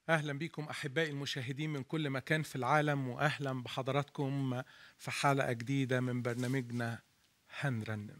اهلا بكم احبائي المشاهدين من كل مكان في العالم واهلا بحضراتكم في حلقه جديده من برنامجنا هنرنم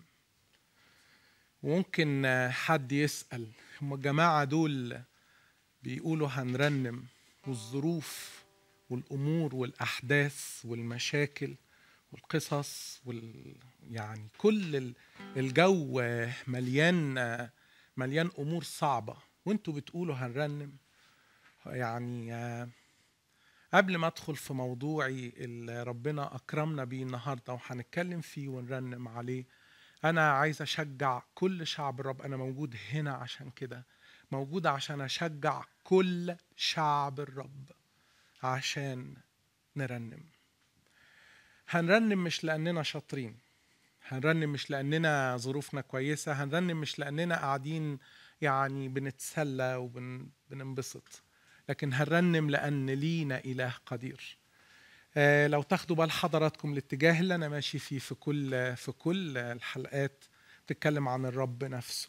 وممكن حد يسال هم الجماعه دول بيقولوا هنرنم والظروف والامور والاحداث والمشاكل والقصص وال يعني كل الجو مليان مليان امور صعبه وانتوا بتقولوا هنرنم يعني قبل ما ادخل في موضوعي اللي ربنا اكرمنا بيه النهارده وهنتكلم فيه ونرنم عليه انا عايز اشجع كل شعب الرب انا موجود هنا عشان كده موجود عشان اشجع كل شعب الرب عشان نرنم هنرنم مش لاننا شاطرين هنرنم مش لاننا ظروفنا كويسه هنرنم مش لاننا قاعدين يعني بنتسلى وبننبسط لكن هنرنم لأن لينا إله قدير آه لو تاخدوا بال حضراتكم الاتجاه اللي أنا ماشي فيه في كل في كل الحلقات بتتكلم عن الرب نفسه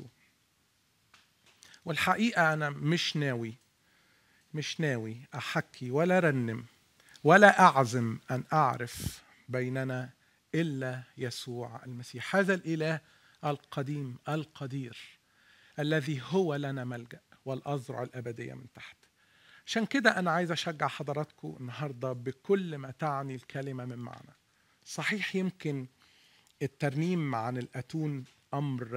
والحقيقة أنا مش ناوي مش ناوي أحكي ولا رنم ولا أعزم أن أعرف بيننا إلا يسوع المسيح هذا الإله القديم القدير الذي هو لنا ملجأ والأذرع الأبدية من تحت عشان كده أنا عايز أشجع حضراتكم النهاردة بكل ما تعني الكلمة من معنى صحيح يمكن الترنيم عن الأتون أمر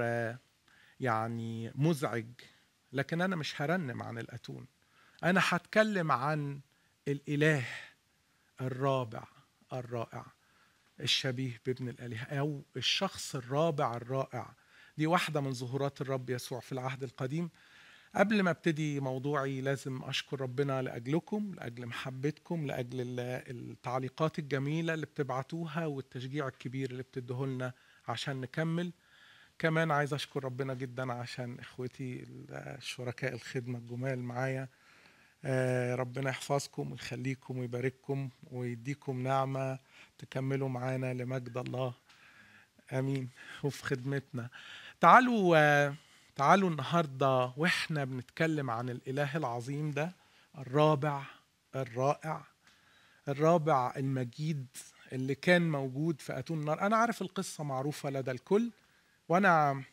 يعني مزعج لكن أنا مش هرنم عن الأتون أنا هتكلم عن الإله الرابع الرائع الشبيه بابن الآلهة أو الشخص الرابع الرائع دي واحدة من ظهورات الرب يسوع في العهد القديم قبل ما ابتدي موضوعي لازم اشكر ربنا لاجلكم لاجل محبتكم لاجل التعليقات الجميله اللي بتبعتوها والتشجيع الكبير اللي بتديه لنا عشان نكمل كمان عايز اشكر ربنا جدا عشان اخوتي الشركاء الخدمه الجمال معايا ربنا يحفظكم ويخليكم ويبارككم ويديكم نعمه تكملوا معانا لمجد الله امين وفي خدمتنا تعالوا تعالوا النهارده واحنا بنتكلم عن الاله العظيم ده الرابع الرائع الرابع المجيد اللي كان موجود في اتون النار انا عارف القصه معروفه لدى الكل وانا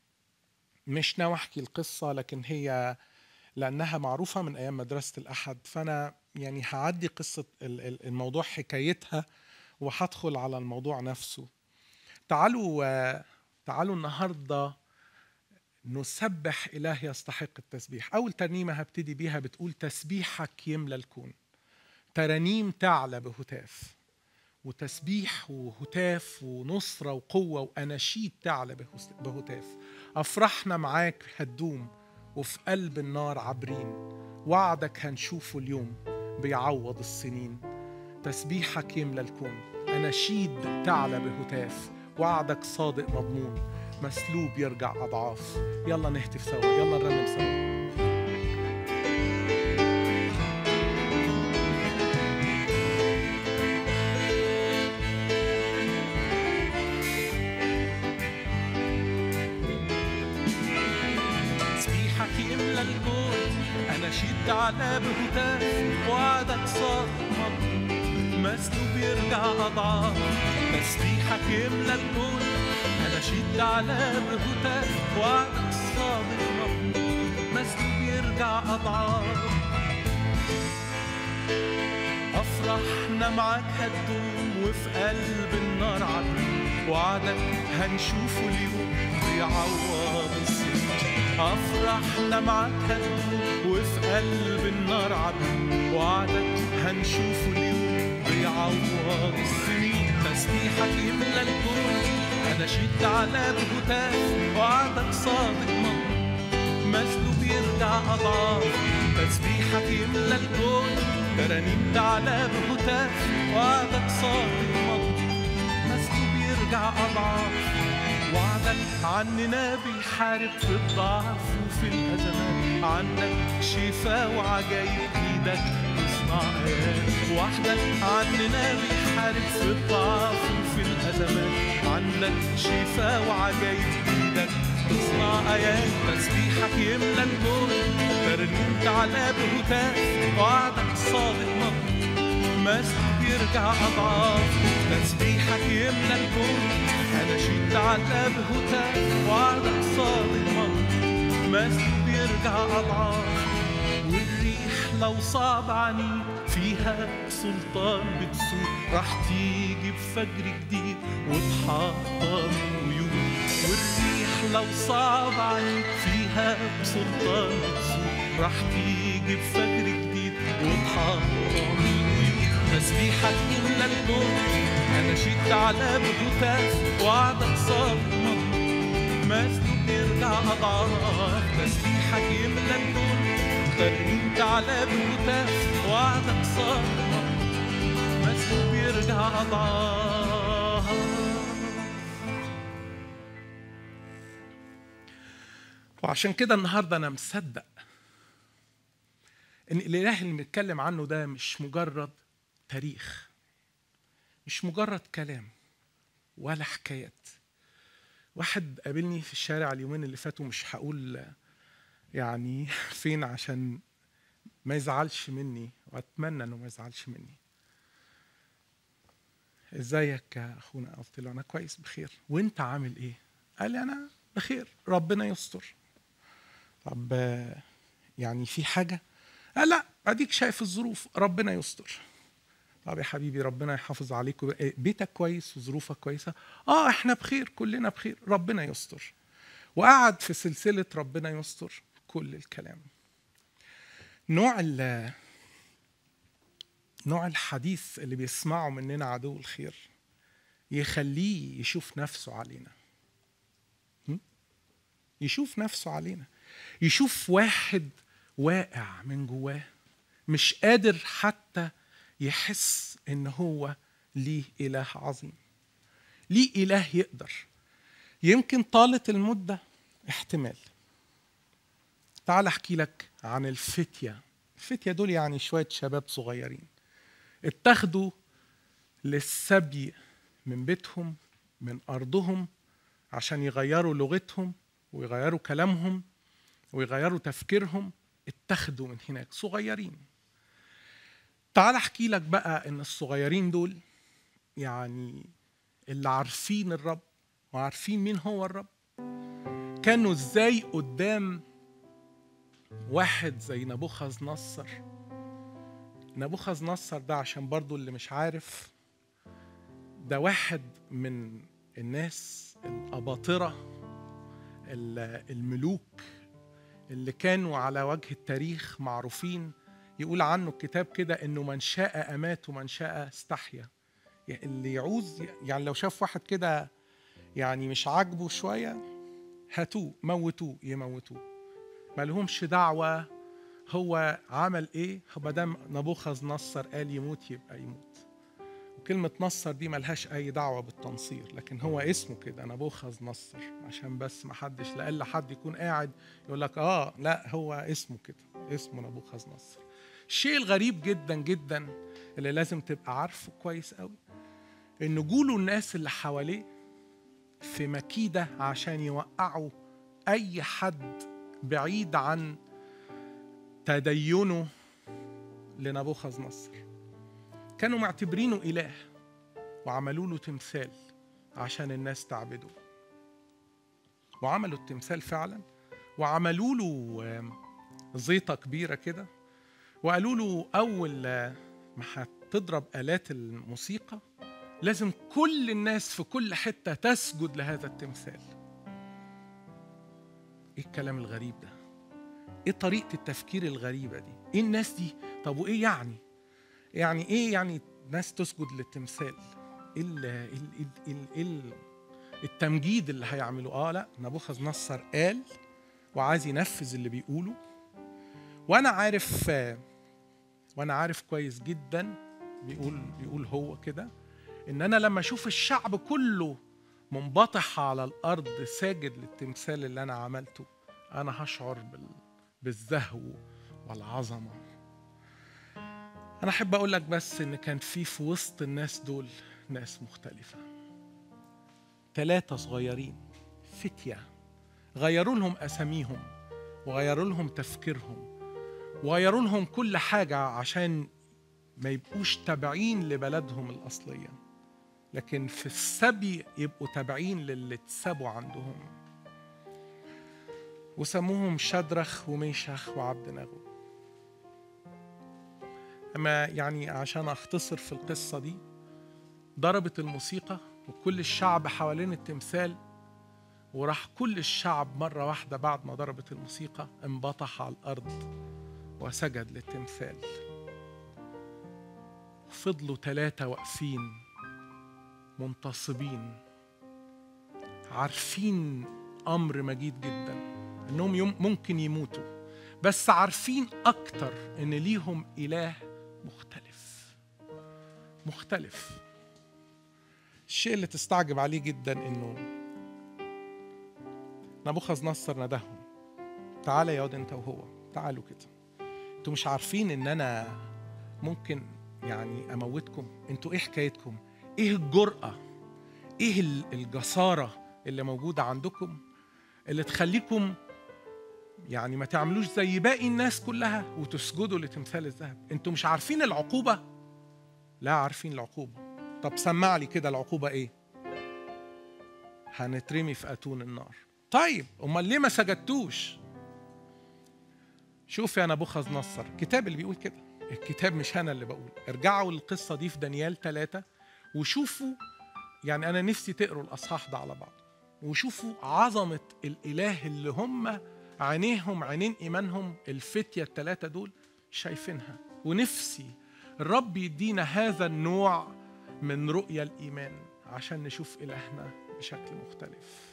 مش ناوي احكي القصه لكن هي لانها معروفه من ايام مدرسه الاحد فانا يعني هعدي قصه الموضوع حكايتها وهدخل على الموضوع نفسه تعالوا تعالوا النهارده نسبح إله يستحق التسبيح أول ترنيمة هبتدي بيها بتقول تسبيحك يملى الكون ترانيم تعلى بهتاف وتسبيح وهتاف ونصرة وقوة وأناشيد تعلى بهتاف أفرحنا معاك هتدوم وفي قلب النار عابرين وعدك هنشوفه اليوم بيعوض السنين تسبيحك يملى الكون أناشيد تعلى بهتاف وعدك صادق مضمون مسلوب يرجع أضعاف يلا نهتف سوا يلا نرنم سوا تسبيحك يملى الكون أناشيد على بهتاف وعدك صادق مسلوب يرجع أضعاف تسبيحك يملى الكون أناشيد على بهتاف وعدك صادق مسلوب يرجع أضعاف أفرحنا معاك هتدوم وفي قلب النار عدوم وعدك هنشوفه اليوم بيعوض السنين أفرحنا معاك هتدوم وفي قلب النار عدوم وعدك هنشوفه اليوم بيعوض السنين تسبيحك يملى الكون أناشيد على بهتاف وعدك صادق مضمون مسلوب يرجع أضعاف تسبيحك يملى الكون ترانيم تعلى بهتاف وعدك صادق مضمون مسلوب يرجع أضعاف وعدك عننا بيحارب في الضعف وفي الأزمات عندك شفاء وعجايب إيدك تصنع آيات وحدك عننا بيحارب في الضعف وفي الأزمات عندك شفاء وعجايب إيدك تصنع الحياة تسبيحك يملى الكون ترنمت على بهتاف وعدك صادق مضبوط مسلوب يرجع أضعاف تسبيحك يملى الكون أنا شدت على بهتاف وعدك صادق مضبوط مسلوب يرجع أضعاف والريح لو صعب عنيد فيها سلطان بتسوق راح تيجي بفجر جديد وبحطام قيود والريح لو صعب عنيد فيها سلطان بتسوق راح تيجي بفجر جديد وبحطام القيود تسبيحك يملى الكون انا شدت على بهتاف وعدك صار مضبوط مسلوب يرجع اضعاف تسبيحك يملى الكون ترنمت على بهتاف وعدك صار مسلوب يرجع اضعاف وعشان كده النهارده انا مصدق ان الاله اللي بنتكلم عنه ده مش مجرد تاريخ مش مجرد كلام ولا حكايات واحد قابلني في الشارع اليومين اللي فاتوا مش هقول يعني فين عشان ما يزعلش مني واتمنى انه ما يزعلش مني ازيك يا اخونا قلت له انا كويس بخير وانت عامل ايه قال لي انا بخير ربنا يستر طب آه، يعني في حاجه قال لا اديك شايف الظروف ربنا يستر طب يا حبيبي ربنا يحافظ عليك وب- إيه، بيتك كويس وظروفك كويسه اه احنا بخير كلنا بخير ربنا يستر وقعد في سلسله ربنا يستر كل الكلام نوع ال نوع الحديث اللي بيسمعه مننا عدو الخير يخليه يشوف نفسه علينا م? يشوف نفسه علينا يشوف واحد واقع من جواه مش قادر حتى يحس ان هو ليه اله عظيم ليه اله يقدر يمكن طالت المده احتمال تعال احكي لك عن الفتيه الفتيه دول يعني شويه شباب صغيرين اتخذوا للسبي من بيتهم من ارضهم عشان يغيروا لغتهم ويغيروا كلامهم ويغيروا تفكيرهم اتخذوا من هناك صغيرين تعال احكي لك بقى ان الصغيرين دول يعني اللي عارفين الرب وعارفين مين هو الرب كانوا ازاي قدام واحد زي نبوخذ نصر نبوخذ نصر ده عشان برضو اللي مش عارف ده واحد من الناس الأباطرة ال- الملوك اللي كانوا على وجه التاريخ معروفين يقول عنه الكتاب كده انه من شاء امات ومن شاء استحيا يعني اللي يعوز يعني لو شاف واحد كده يعني مش عاجبه شويه هاتوه موتوه يموتوه ما لهمش دعوه هو عمل ايه ما دام نبوخذ نصر قال يموت يبقى يموت وكلمة نصر دي ملهاش أي دعوة بالتنصير لكن هو اسمه كده نبوخذ نصر عشان بس ما حدش لألا حد يكون قاعد يقول لك آه لا هو اسمه كده اسمه نبوخذ نصر الشيء الغريب جدا جدا اللي لازم تبقى عارفه كويس قوي إن جوله الناس اللي حواليه في مكيدة عشان يوقعوا أي حد بعيد عن تدينه لنبوخذ نصر كانوا معتبرينه إله وعملوا له تمثال عشان الناس تعبده وعملوا التمثال فعلا وعملوا له آم، زيطة كبيرة كده وقالوا له أول آه، ما هتضرب آلات الموسيقى لازم كل الناس في كل حتة تسجد لهذا التمثال ايه الكلام الغريب ده ايه طريقة التفكير الغريبة دي ايه الناس دي طب وايه يعني يعني ايه يعني ناس تسجد للتمثال ايه ال- ال- ال- ال- إيه ال- التمجيد اللي هيعملوه اه لا نبوخذ نصر قال وعايز ينفذ اللي بيقوله وانا عارف آه، وانا عارف كويس جدا بيقول بيقول هو كده ان انا لما اشوف الشعب كله منبطح على الارض ساجد للتمثال اللي انا عملته انا هشعر بال... بالزهو والعظمه انا احب اقول لك بس ان كان في في وسط الناس دول ناس مختلفه ثلاثه صغيرين فتيه غيروا لهم اساميهم وغيروا لهم تفكيرهم وغيروا لهم كل حاجه عشان ما يبقوش تابعين لبلدهم الاصليه لكن في السبي يبقوا تابعين للي اتسابوا عندهم وسموهم شدرخ وميشخ وعبد نغو أما يعني عشان أختصر في القصة دي ضربت الموسيقى وكل الشعب حوالين التمثال وراح كل الشعب مرة واحدة بعد ما ضربت الموسيقى انبطح على الأرض وسجد للتمثال فضلوا ثلاثة واقفين منتصبين عارفين أمر مجيد جدا إنهم يم ممكن يموتوا بس عارفين أكتر إن ليهم إله مختلف مختلف الشيء اللي تستعجب عليه جدا إنه نبوخذ نصر ندههم تعالى يا واد انت وهو تعالوا كده انتوا مش عارفين ان انا ممكن يعني اموتكم انتوا ايه حكايتكم ايه الجرأة ايه ال- الجسارة اللي موجودة عندكم اللي تخليكم يعني ما تعملوش زي باقي الناس كلها وتسجدوا لتمثال الذهب انتوا مش عارفين العقوبة لا عارفين العقوبة طب سمع لي كده العقوبة ايه هنترمي في أتون النار طيب امال ليه ما سجدتوش شوف يا نبوخذ نصر الكتاب اللي بيقول كده الكتاب مش انا اللي بقول ارجعوا للقصه دي في دانيال ثلاثة وشوفوا يعني انا نفسي تقروا الاصحاح ده على بعض وشوفوا عظمه الاله اللي هم عينيهم عينين ايمانهم الفتيه الثلاثه دول شايفينها ونفسي الرب يدينا هذا النوع من رؤيا الايمان عشان نشوف الهنا بشكل مختلف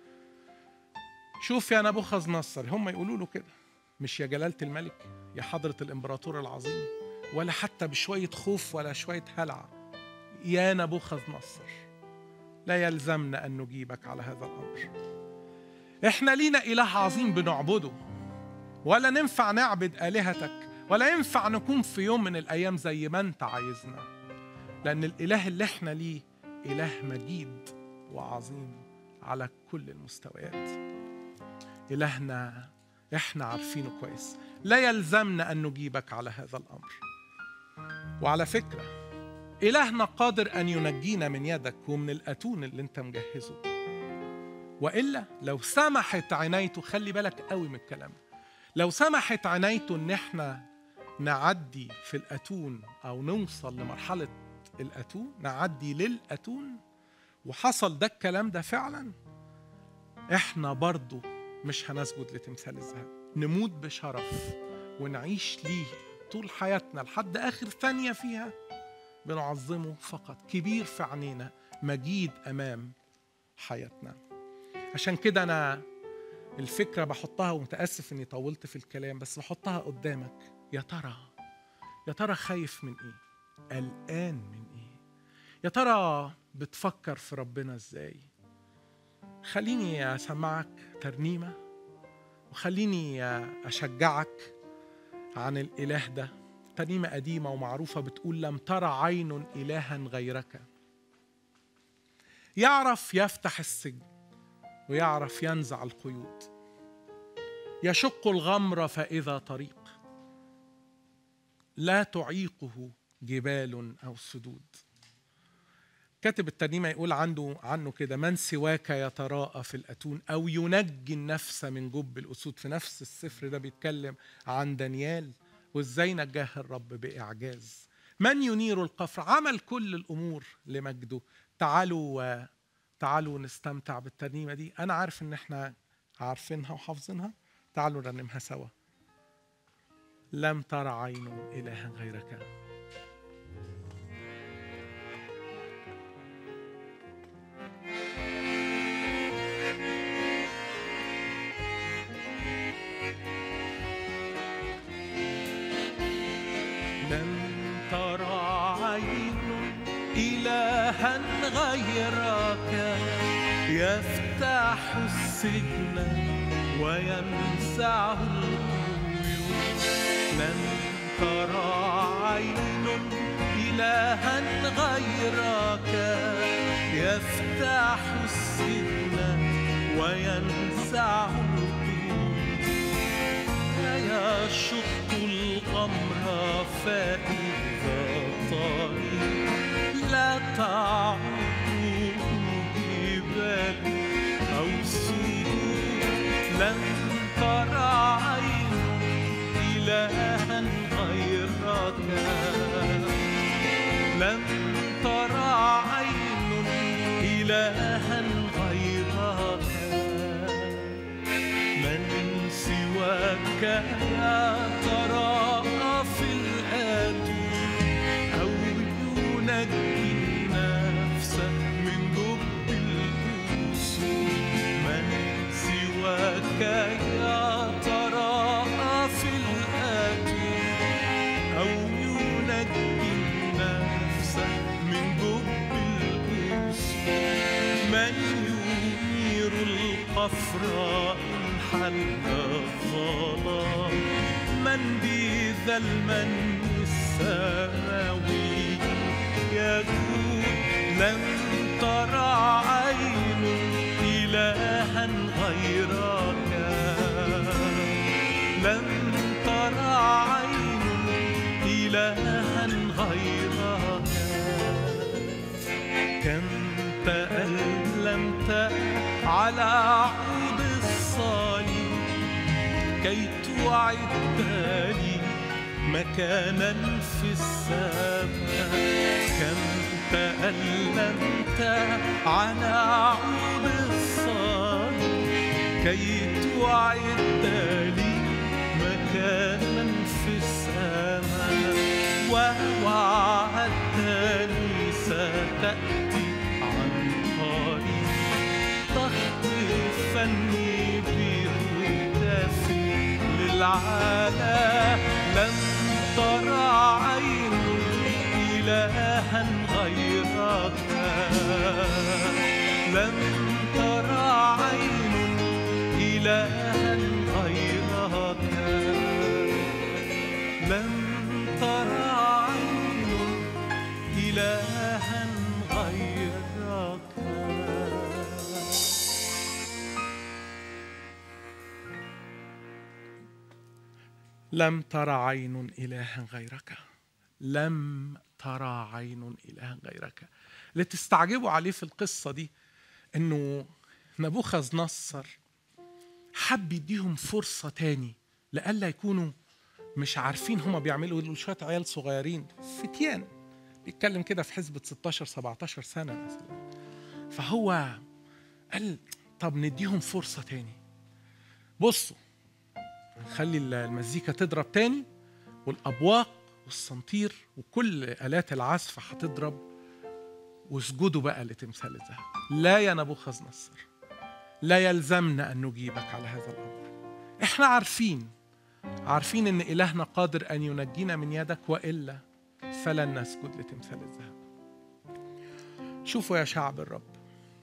شوف يا نبوخذ نصر هم يقولوا له كده مش يا جلالة الملك يا حضرة الإمبراطور العظيم ولا حتى بشوية خوف ولا شوية هلع يا نبوخذ نصر لا يلزمنا أن نجيبك على هذا الأمر إحنا لينا إله عظيم بنعبده ولا ننفع نعبد آلهتك ولا ينفع نكون في يوم من الأيام زي ما أنت عايزنا لأن الإله اللي إحنا ليه إله مجيد وعظيم على كل المستويات إلهنا إحنا عارفينه كويس لا يلزمنا أن نجيبك على هذا الأمر وعلى فكرة إلهنا قادر أن ينجينا من يدك ومن الأتون اللي أنت مجهزه وإلا لو سمحت عنايته خلي بالك قوي من الكلام لو سمحت عنايته إن إحنا نعدي في الأتون أو نوصل لمرحلة الأتون نعدي للأتون وحصل ده الكلام ده فعلا إحنا برضو مش هنسجد لتمثال الذهب نموت بشرف ونعيش ليه طول حياتنا لحد آخر ثانية فيها بنعظمه فقط كبير في عينينا مجيد أمام حياتنا عشان كده أنا الفكرة بحطها ومتأسف إني طولت في الكلام بس بحطها قدامك يا ترى يا ترى خايف من إيه؟ قلقان من إيه؟ يا ترى بتفكر في ربنا إزاي؟ خليني أسمعك ترنيمة وخليني أشجعك عن الإله ده ترنيمة قديمة ومعروفة بتقول لم ترى عين إلها غيرك يعرف يفتح السجن ويعرف ينزع القيود يشق الغمر فإذا طريق لا تعيقه جبال أو سدود كاتب الترنيمة يقول عنده عنه كده من سواك يتراءى في الأتون أو ينجي النفس من جب الأسود في نفس السفر ده بيتكلم عن دانيال وإزاي نجاه الرب بإعجاز من ينير القفر عمل كل الأمور لمجده تعالوا تعالوا نستمتع بالترنيمة دي أنا عارف إن إحنا عارفينها وحافظينها تعالوا نرنمها سوا لم تر عين إلها غيرك لم ترى عين إلها غيرك يفتح السجن وينزع القيود لم ترى عين إلها غيرك يفتح السجن وينزع ينزع القيود لا يشق الغمر فإذا طريق لا تعود جبال أو سدود لن ترى عين إلها غيرك لن ترى عين إلها غيرك من سواك يا ترى في الآتي أو ينجي النفس من جب الأسود من سواك يا ترى في الآتي أو ينجي النفس من جب الأسود من ينير القفر إن حل الظلام من بذا المن السماوي يجود لم ترى عين إلها غيرك لم ترى عين إلها غيرك كم تألمت على عود الصليب كي تعد لي مكانا في السماء كم تألمت على عود الصليب كي تعد لي مكانا في السماء ووعدتني ستأتي عن قريب تخطفني بهتاف للعلا لم ترى عين إلها غيرك لم ترى عين إلها غيرك لم ترى عين إلها غيرك لم ترى عين إلها غيرك لم ترى عين إلها غيرك اللي تستعجبوا عليه في القصة دي إنه نبوخذ نصر حب يديهم فرصة تاني لألا يكونوا مش عارفين هما بيعملوا دول شوية عيال صغيرين فتيان بيتكلم كده في حسبة 16 17 سنة مثلا فهو قال طب نديهم فرصة تاني بصوا خلي المزيكا تضرب تاني والأبواق والصنطير وكل آلات العزف هتضرب واسجدوا بقى لتمثال الذهب لا يا نبوخذ نصر لا يلزمنا أن نجيبك على هذا الأمر احنا عارفين عارفين ان إلهنا قادر أن ينجينا من يدك وإلا فلن نسجد لتمثال الذهب شوفوا يا شعب الرب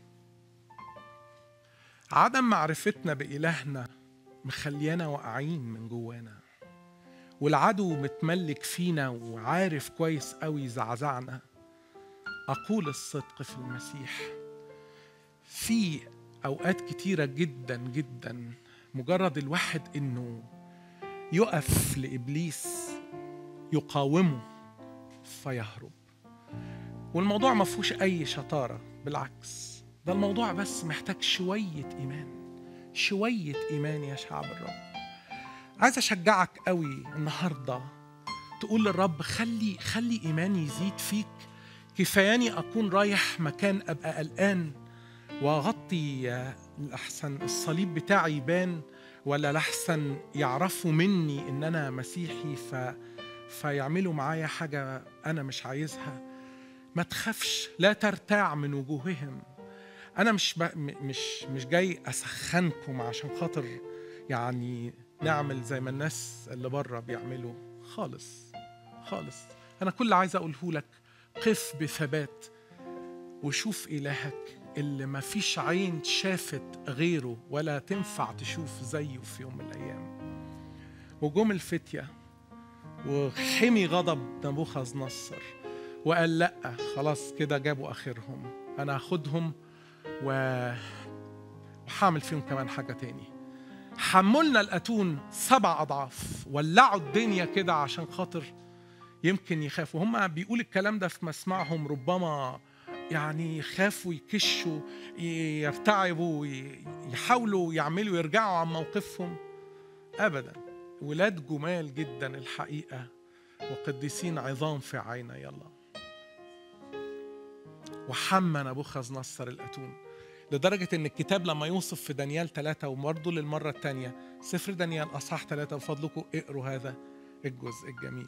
عدم معرفتنا بإلهنا مخليانا واقعين من جوانا والعدو متملك فينا وعارف كويس قوي زعزعنا أقول الصدق في المسيح في أوقات كتيرة جدا جدا مجرد الواحد إنه يقف لإبليس يقاومه فيهرب والموضوع ما فيهوش أي شطارة بالعكس ده الموضوع بس محتاج شوية إيمان شوية إيمان يا شعب الرب عايز أشجعك قوي النهاردة تقول للرب خلي خلي إيماني يزيد فيك كفاياني أكون رايح مكان أبقى قلقان وأغطي الأحسن الصليب بتاعي يبان ولا لحسن يعرفوا مني إن أنا مسيحي ف... فيعملوا معايا حاجة أنا مش عايزها ما تخافش لا ترتاع من وجوههم انا مش ب... م- مش مش جاي اسخنكم عشان خاطر يعني نعمل زي ما الناس اللي بره بيعملوا خالص خالص انا كل اللي عايز اقوله لك قف بثبات وشوف الهك اللي ما فيش عين شافت غيره ولا تنفع تشوف زيه في يوم من الايام وجم الفتيه وحمي غضب نبوخذ نصر وقال لا خلاص كده جابوا اخرهم انا هاخدهم و... وحامل فيهم كمان حاجة تاني حملنا الأتون سبع أضعاف ولعوا الدنيا كده عشان خاطر يمكن يخافوا هم بيقول الكلام ده في مسمعهم ربما يعني يخافوا يكشوا ي- يرتعبوا ي- يحاولوا يعملوا يرجعوا عن موقفهم أبدا ولاد جمال جدا الحقيقة وقديسين عظام في عيني الله وحمى نبوخذ نصر الأتون لدرجة إن الكتاب لما يوصف في دانيال ثلاثة وبرضه للمرة الثانية سفر دانيال أصحاح ثلاثة بفضلكم اقروا هذا الجزء الجميل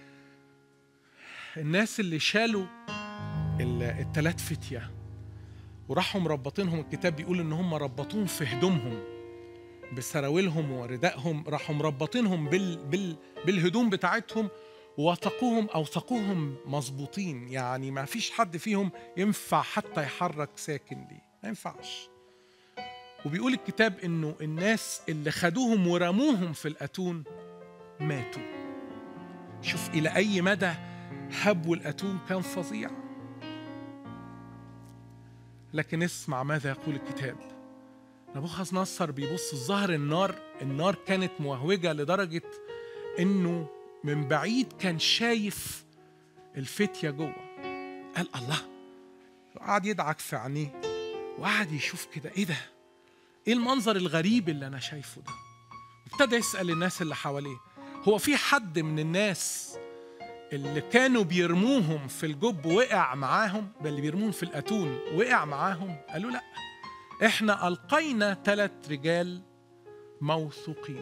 الناس اللي شالوا ال- التلات فتية وراحوا مربطينهم الكتاب بيقول إن هم ربطوهم في هدومهم بسراويلهم وردائهم راحوا مربطينهم بال بال بالهدوم بتاعتهم وثقوهم اوثقوهم مظبوطين يعني ما فيش حد فيهم ينفع حتى يحرك ساكن ليه ما ينفعش وبيقول الكتاب انه الناس اللي خدوهم ورموهم في الاتون ماتوا شوف الى اي مدى هبو الاتون كان فظيع لكن اسمع ماذا يقول الكتاب نبوخذ نصر بيبص الظهر النار النار كانت موهوجة لدرجة انه من بعيد كان شايف الفتية جوه قال الله قعد يدعك في عينيه وقعد يشوف كده ايه ده ايه المنظر الغريب اللي انا شايفه ده ابتدى يسأل الناس اللي حواليه هو في حد من الناس اللي كانوا بيرموهم في الجب وقع معاهم بل اللي بيرموهم في الأتون وقع معاهم قالوا لا احنا ألقينا ثلاث رجال موثوقين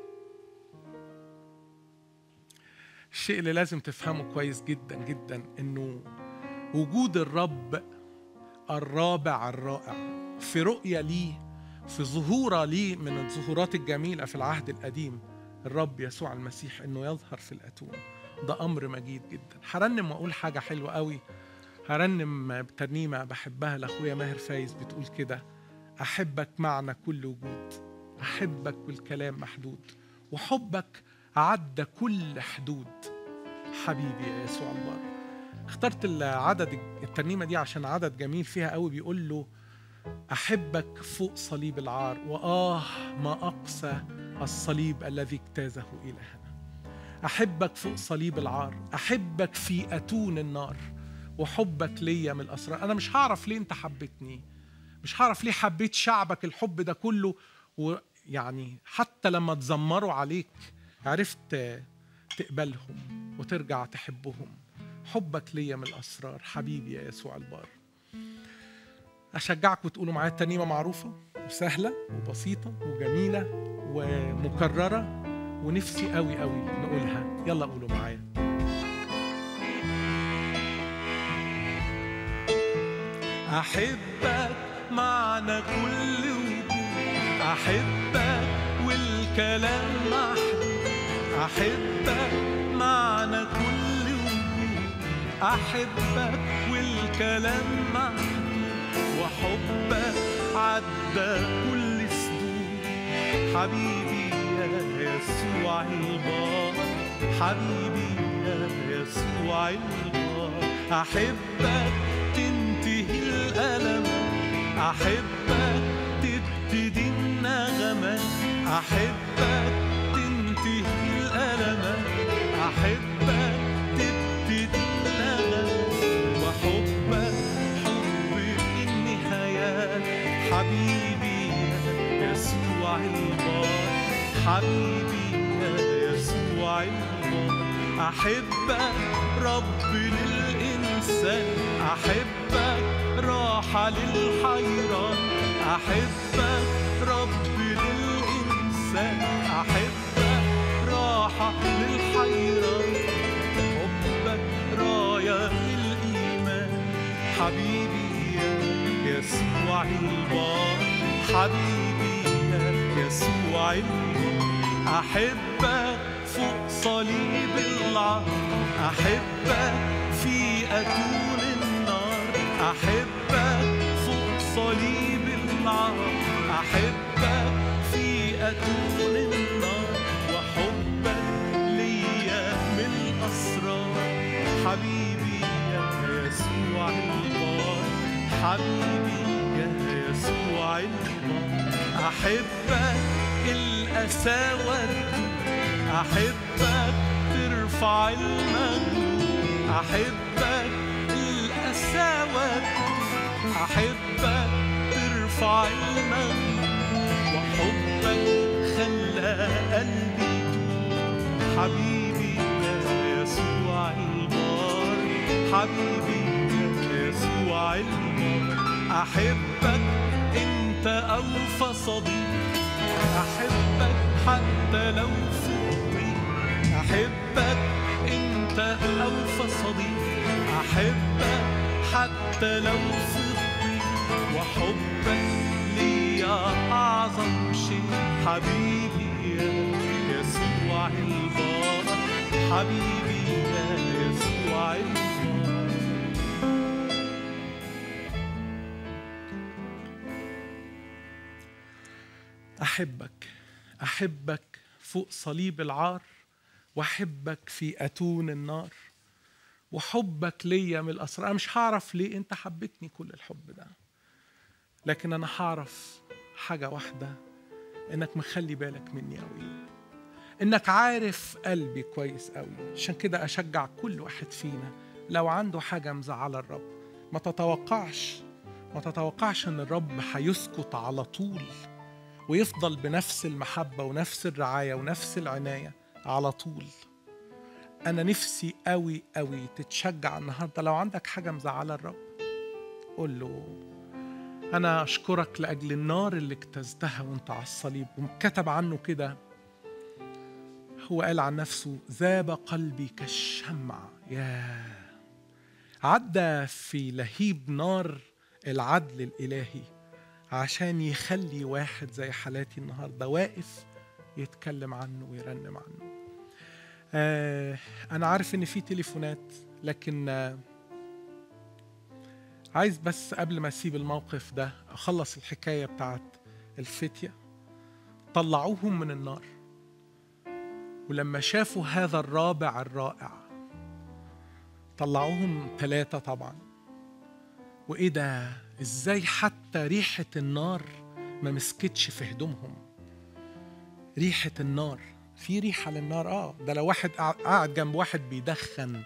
الشيء اللي لازم تفهمه كويس جدا جدا انه وجود الرب الرابع الرائع في رؤية ليه في ظهورة ليه من الظهورات الجميلة في العهد القديم الرب يسوع المسيح انه يظهر في الاتون ده امر مجيد جدا هرنم واقول حاجة حلوة قوي هرنم بترنيمة بحبها لاخويا ماهر فايز بتقول كده احبك معنا كل وجود احبك والكلام محدود وحبك عدى كل حدود حبيبي يا يسوع البار اخترت العدد الترنيمة دي عشان عدد جميل فيها قوي بيقول له أحبك فوق صليب العار وآه ما أقسى الصليب الذي اجتازه إلهنا أحبك فوق صليب العار أحبك في أتون النار وحبك ليا من الأسرار أنا مش هعرف ليه أنت حبيتني مش هعرف ليه حبيت شعبك الحب ده كله ويعني حتى لما تزمروا عليك عرفت تقبلهم وترجع تحبهم حبك ليا من الأسرار حبيبي يا يسوع البار أشجعك وتقولوا معايا الترنيمة معروفة وسهلة وبسيطة وجميلة ومكررة ونفسي قوي قوي نقولها يلا قولوا معايا أحبك معنى كل وجود أحبك والكلام محدود أحبك معنى كل وجود أحبك والكلام محدود وحبك عدى كل سدود حبيبي يا يسوع البار حبيبي يا يسوع البار أحبك تنتهي الألم أحبك تبتدي النغمة أحبك تنتهي الألم أحبك تبتدي النغمة وحبك حب النهايات حبيبي يا يسوع البار حبيبي يا يسوع البار أحبك رب للإنسان أحبك راحة للحيران أحبك رب للإنسان أحبك راحة للحيران حبك راية للإيمان حبيبي يا يسوع البار حبيبي يا يسوع البار أحبك فوق صليب العار أحبك في أتون النار أحبك فوق صليب العار أحبك في أتون النار وحبك ليا من الأسرار حبيبي يا يسوع البار حبيبي يا يسوع البار أحبك القساوة أحبك ترفع المجد أحبك القساوة أحبك ترفع المجد وحبك خلى قلبي يتوب. حبيبي يا يسوع البار حبيبي يا يسوع البار أحبك أنت أوفى صديق أحبك حتى لو في الضيق أحبك أنت أوفى صديق أحبك حتى لو في الضيق وحبك ليا أعظم شيء حبيبي يا يسوع البار حبيبي يا يسوع البار أحبك أحبك فوق صليب العار وأحبك في أتون النار وحبك ليا من الأسرار أنا مش هعرف ليه أنت حبيتني كل الحب ده لكن أنا هعرف حاجة واحدة إنك مخلي بالك مني أوي إنك عارف قلبي كويس أوي عشان كده أشجع كل واحد فينا لو عنده حاجة مزعلة الرب ما تتوقعش ما تتوقعش إن الرب هيسكت على طول ويفضل بنفس المحبة ونفس الرعاية ونفس العناية على طول أنا نفسي قوي قوي تتشجع النهاردة لو عندك حاجة مزعلة الرب قول له أنا أشكرك لأجل النار اللي اجتزتها وأنت على الصليب وكتب عنه كده هو قال عن نفسه ذاب قلبي كالشمع يا عدى في لهيب نار العدل الإلهي عشان يخلي واحد زي حالاتي النهارده واقف يتكلم عنه ويرنم عنه. آه أنا عارف إن في تليفونات لكن آه عايز بس قبل ما أسيب الموقف ده أخلص الحكاية بتاعت الفتية طلعوهم من النار ولما شافوا هذا الرابع الرائع طلعوهم ثلاثة طبعا وإيه ده ازاي حتى ريحة النار ما مسكتش في هدومهم ريحة النار في ريحة للنار اه ده لو واحد قاعد- قاعد جنب واحد بيدخن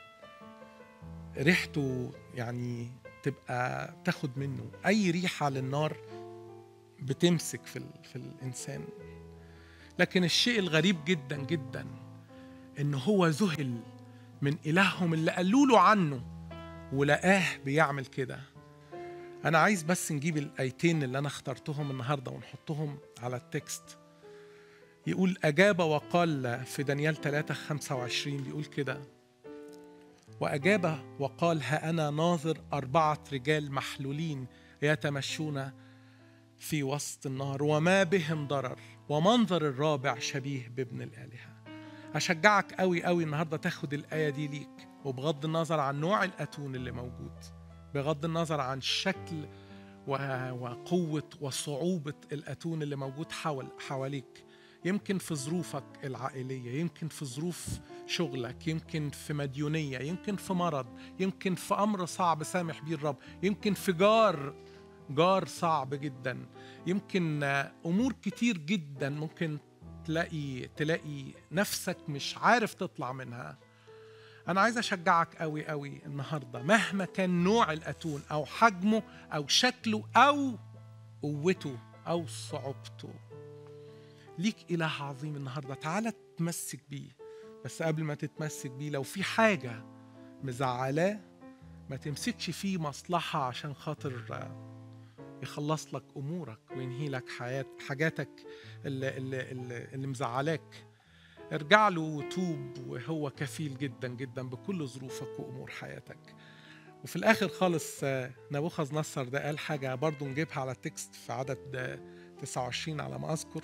ريحته يعني تبقى تاخد منه اي ريحة للنار بتمسك في, ال... في الانسان لكن الشيء الغريب جدا جدا ان هو ذهل من الههم اللي قالوا له عنه ولقاه بيعمل كده أنا عايز بس نجيب الآيتين اللي أنا اخترتهم النهاردة ونحطهم على التكست يقول أجاب وقال في دانيال 3 25 بيقول كده وأجاب وقال ها أنا ناظر أربعة رجال محلولين يتمشون في وسط النهر وما بهم ضرر ومنظر الرابع شبيه بابن الآلهة أشجعك قوي قوي النهاردة تاخد الآية دي ليك وبغض النظر عن نوع الأتون اللي موجود بغض النظر عن شكل و- وقوة وصعوبة الأتون اللي موجود حول حواليك يمكن في ظروفك العائلية يمكن في ظروف شغلك يمكن في مديونية يمكن في مرض يمكن في أمر صعب سامح بيه الرب يمكن في جار جار صعب جدا يمكن آه، أمور كتير جدا ممكن تلاقي تلاقي نفسك مش عارف تطلع منها أنا عايز أشجعك قوي قوي النهاردة مهما كان نوع الأتون أو حجمه أو شكله أو قوته أو صعوبته ليك إله عظيم النهاردة تعالى تتمسك بيه بس قبل ما تتمسك بيه لو في حاجة مزعلاه ما تمسكش فيه مصلحة عشان خاطر آه، يخلص لك أمورك وينهي لك حياة حاجاتك اللي, اللي, اللي, اللي مزعلاك ارجع له وتوب وهو كفيل جدا جدا بكل ظروفك وامور حياتك وفي الاخر خالص آه، نبوخذ نصر ده قال حاجه برضو نجيبها على التكست في عدد آه، 29 على ما اذكر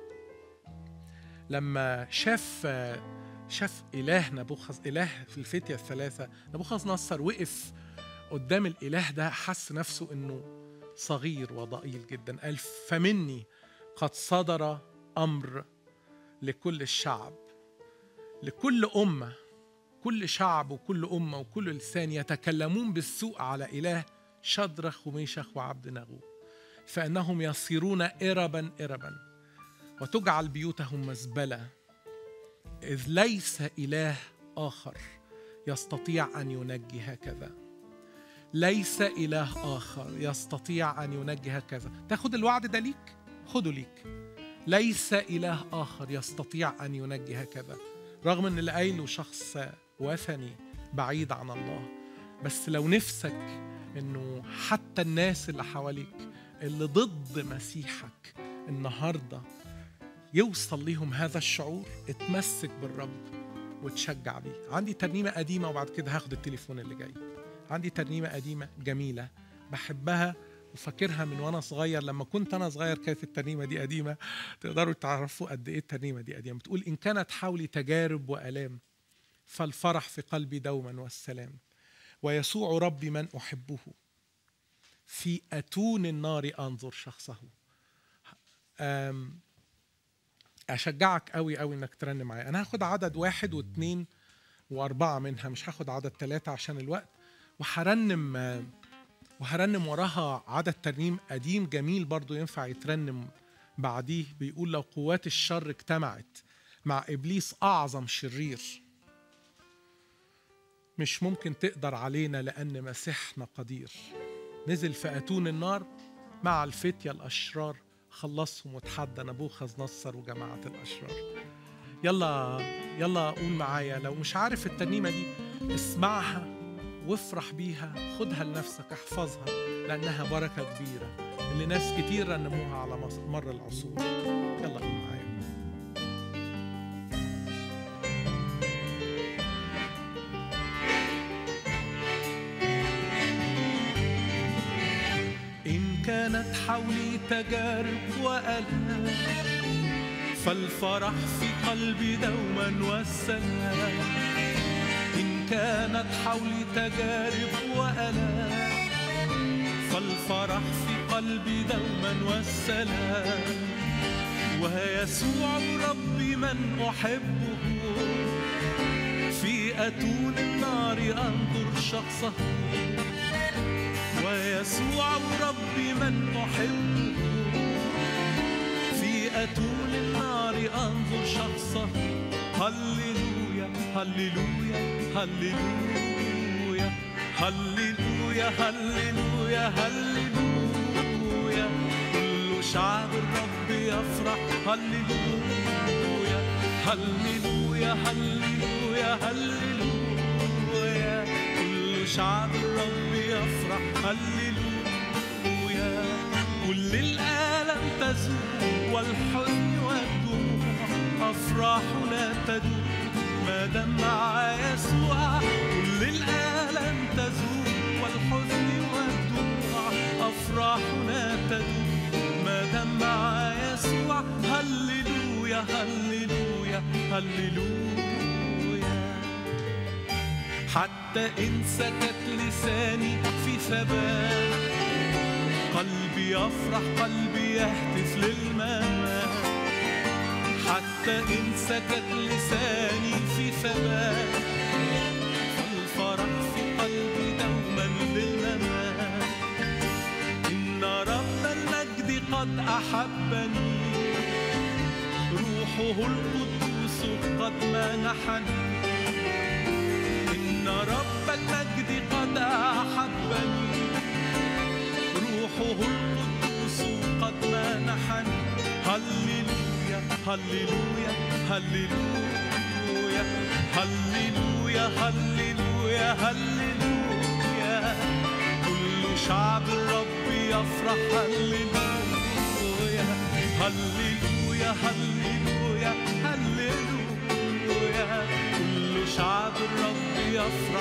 لما شاف آه، شاف اله نبوخذ اله في الفتيه الثلاثه نبوخذ نصر وقف قدام الاله ده حس نفسه انه صغير وضئيل جدا قال فمني قد صدر امر لكل الشعب لكل أمة كل شعب وكل أمة وكل لسان يتكلمون بالسوء على إله شدرخ وميشخ وعبد نغو فانهم يصيرون اربا اربا وتجعل بيوتهم مزبله اذ ليس اله اخر يستطيع ان ينجي هكذا ليس اله اخر يستطيع ان ينجي هكذا تاخد الوعد ده ليك خده ليك ليس اله اخر يستطيع ان ينجي هكذا رغم ان اللي قايله شخص وثني بعيد عن الله بس لو نفسك انه حتى الناس اللي حواليك اللي ضد مسيحك النهارده يوصل ليهم هذا الشعور اتمسك بالرب وتشجع بيه عندي ترنيمة قديمة وبعد كده هاخد التليفون اللي جاي عندي ترنيمة قديمة جميلة بحبها وفاكرها من وانا صغير لما كنت انا صغير كانت الترنيمه دي قديمه تقدروا تعرفوا قد ايه الترنيمه دي قديمه بتقول ان كانت حولي تجارب والام فالفرح في قلبي دوما والسلام ويسوع ربي من احبه في اتون النار انظر شخصه أم اشجعك قوي قوي انك ترنم معايا انا هاخد عدد واحد واثنين واربعه منها مش هاخد عدد ثلاثه عشان الوقت وهرنم وهرنم وراها عدد ترنيم قديم جميل برضو ينفع يترنم بعديه بيقول لو قوات الشر اجتمعت مع ابليس اعظم شرير مش ممكن تقدر علينا لان مسيحنا قدير نزل في اتون النار مع الفتيه الاشرار خلصهم وتحدى نبوخذ نصر وجماعه الاشرار يلا يلا قول معايا لو مش عارف الترنيمه دي اسمعها وافرح بيها خدها لنفسك احفظها لانها بركه كبيره اللي ناس كتير رنموها على مر العصور يلا قول معايا إن كانت حولي تجارب وألام فالفرح في قلبي دوما والسلام إن كانت حولي تجارب وألام فالفرح في قلبي دوما والسلام ويسوع ربي من أحبه في أتون النار أنظر شخصه ويسوع ربي من أحبه في أتون النار أنظر شخصه هللويا هللويا هللويا هللويا هللويا هللويا كل شعب الرب يفرح هللويا هللويا هللويا هللويا كل شعب الرب يفرح هللويا كل الآلام تزول والحزن والدموع أفراحنا تدوم ما دام مع يسوع كل الآلام تزول والحزن والدموع أفراحنا تدوم ما دام مع يسوع هللويا هللويا هللويا حتى إن سكت لساني في ثبات قلبي يفرح قلبي يهتف للممات حتى إن سكت لساني في ثبات فالفرح في قلبي دوما للممات إن رب المجد قد أحبني روحه القدوس قد منحني إن رب المجد قد أحبني روحه القدوس قد منحني هللويا هللويا هللويا هللويا هللويا هللويا كل شعب الرب يفرح هللويا هللويا هللويا هللويا كل شعب الرب يفرح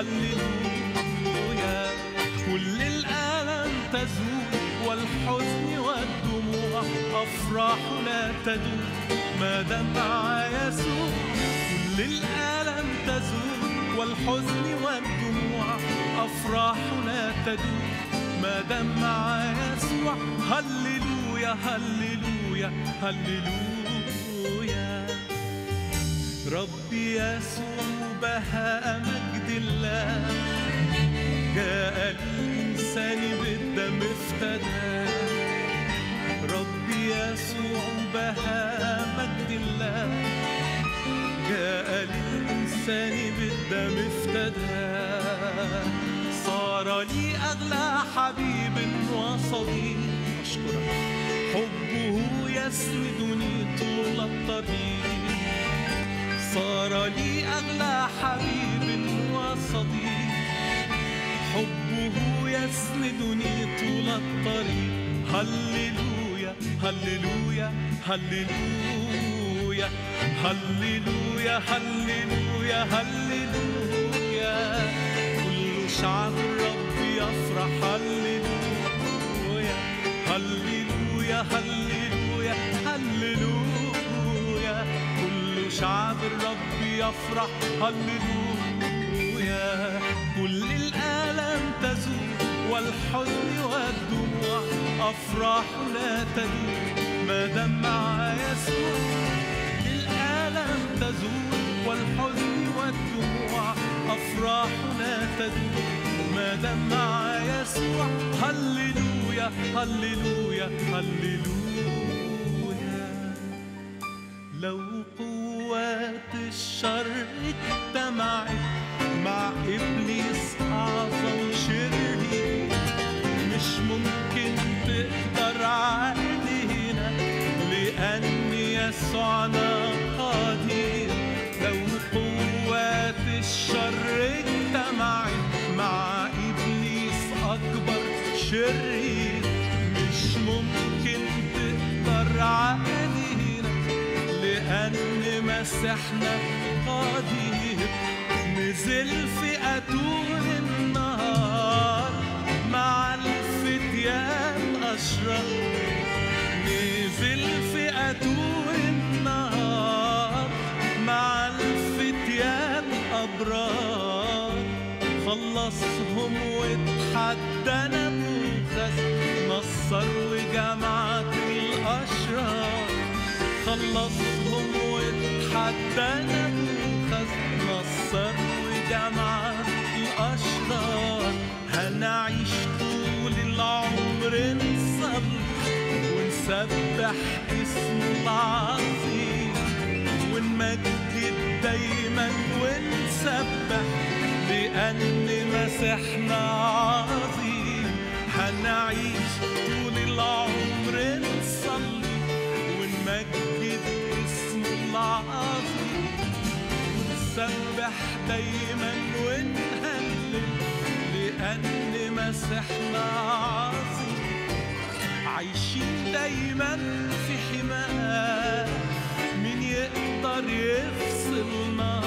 هللويا كل الآلام تزول والحزن والدموع أفراحنا تدوم ما دام مع يسوع كل الآلام تزول والحزن والدموع أفراحنا تدوم ما دام مع يسوع هللويا هللويا هللويا ربي يسوع بهاء مجد الله جاء الإنسان بالدم افتدى الرب يسوع بهاء مجد الله جاء للإنسان بالدم افتدى صار لي أغلى حبيب وصديق أشكرك حبه يسندني طول الطريق صار لي أغلى حبيب وصديق حبه يسندني طول الطريق هللويا هللويا هللويا هللويا هللويا هللويا كل شعب الرب يفرح هللويا هللويا هللويا هللويا كل شعب الرب يفرح هللويا كل الآلام تزول والحزن والدموع أفراح لا تدوم ما دام مع يسوع الآلام تزول والحزن والدموع أفراح لا تدوم ما دام مع يسوع هللويا هللويا هللويا لو قوات الشر اجتمعت مع إبليس أعظم شرير مش ممكن تقدر علينا لأن يسوعنا قدير لو قوات الشر اجتمعت مع إبليس أكبر شرير مش ممكن تقدر علينا لأن مسيحنا قدير نزل في أتون النهار مع الفتيان أشرار نزل في أتون النهار مع الفتيان أبرار خلصهم واتحدى نبوخذ نصر وجماعة الأشرار خلصهم واتحدى نبوخذ نصر وجماعة الأشرار هنعيش طول العمر نصلي ونسبح اسمه العظيم ونمجد دايما ونسبح لأن مسيحنا عظيم هنعيش طول العمر نصلي ونمجد اسمه العظيم ونسبح دايما ونهلل لأن مسيحنا عظيم عايشين دايما في حماه مين يقدر يفصلنا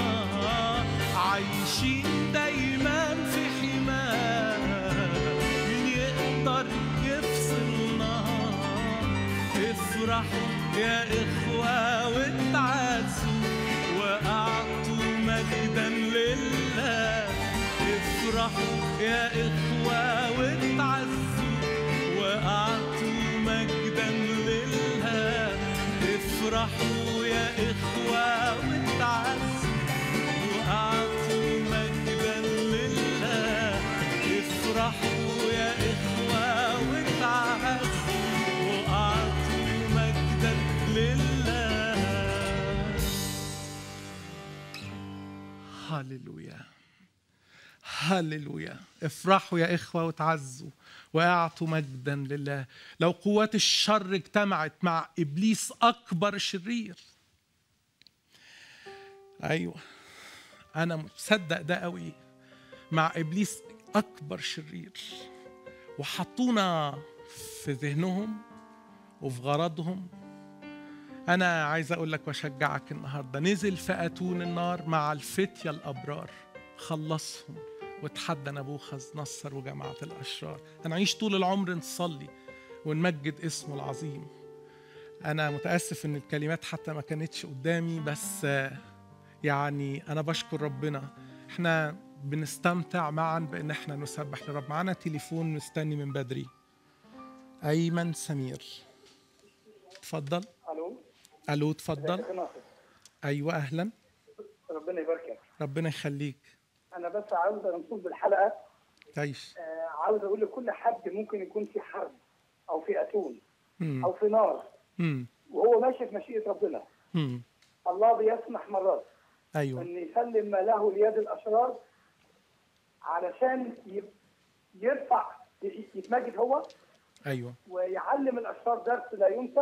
عايشين دايما في حماه مين يقدر يفصلنا افرحوا يا إخوة واتعزوا وأعطوا مجدا لله افرحوا يا إخوة واتعزوا وأعطوا مجدا لله افرحوا يا إخوة واتعزوا وأعطوا مجدا لله افرحوا يا إخوة واتعزوا وأعطوا مجدا لله هللويا هللويا افرحوا يا إخوة وتعزوا وأعطوا مجدا لله لو قوات الشر اجتمعت مع إبليس أكبر شرير أيوة أنا مصدق ده قوي مع إبليس أكبر شرير وحطونا في ذهنهم وفي غرضهم أنا عايز أقول لك وأشجعك النهاردة نزل في أتون النار مع الفتية الأبرار خلصهم وتحدى نبوخذ نصر وجماعة الأشرار هنعيش طول العمر نصلي ونمجد اسمه العظيم أنا متأسف إن الكلمات حتى ما كانتش قدامي بس آه، يعني أنا بشكر ربنا إحنا بنستمتع معا بإن إحنا نسبح لرب معانا تليفون مستني من بدري أيمن سمير اتفضل الو ألو اتفضل ازيك يا ناصر أيوة أهلا ربنا يباركك ربنا يخليك انا بس عاوز نصوص بالحلقه تعيش آه، عاوز اقول لكل حد ممكن يكون في حرب او في اتون مم. او في نار مم. وهو ماشي في مشيئه ربنا مم. الله بيسمح مرات ايوه ان يسلم ما له ليد الاشرار علشان ي- يرفع ي- يتمجد هو ايوه ويعلم الاشرار درس لا ينسى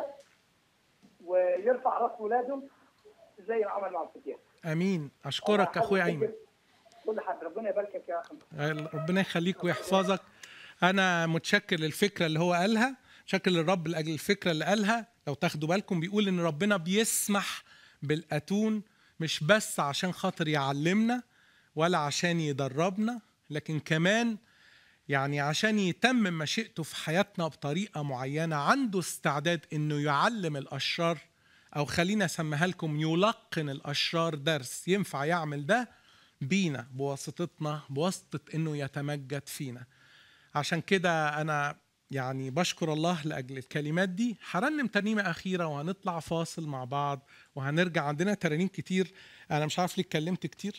ويرفع راس ولاده زي ما عمل مع الفتيات امين اشكرك اخويا ايمن كل حد ربنا يباركك يا اخي ربنا يخليك ويحفظك انا متشكر للفكره اللي هو قالها متشكر للرب لاجل الفكره اللي قالها لو تاخدوا بالكم بيقول ان ربنا بيسمح بالاتون مش بس عشان خاطر يعلمنا ولا عشان يدربنا لكن كمان يعني عشان يتمم مشيئته في حياتنا بطريقه معينه عنده استعداد انه يعلم الاشرار او خلينا اسميها لكم يلقن الاشرار درس ينفع يعمل ده بينا بواسطتنا بواسطه انه يتمجد فينا عشان كده انا يعني بشكر الله لاجل الكلمات دي هرنم ترنيمه اخيره وهنطلع فاصل مع بعض وهنرجع عندنا ترانيم كتير انا مش عارف ليه اتكلمت كتير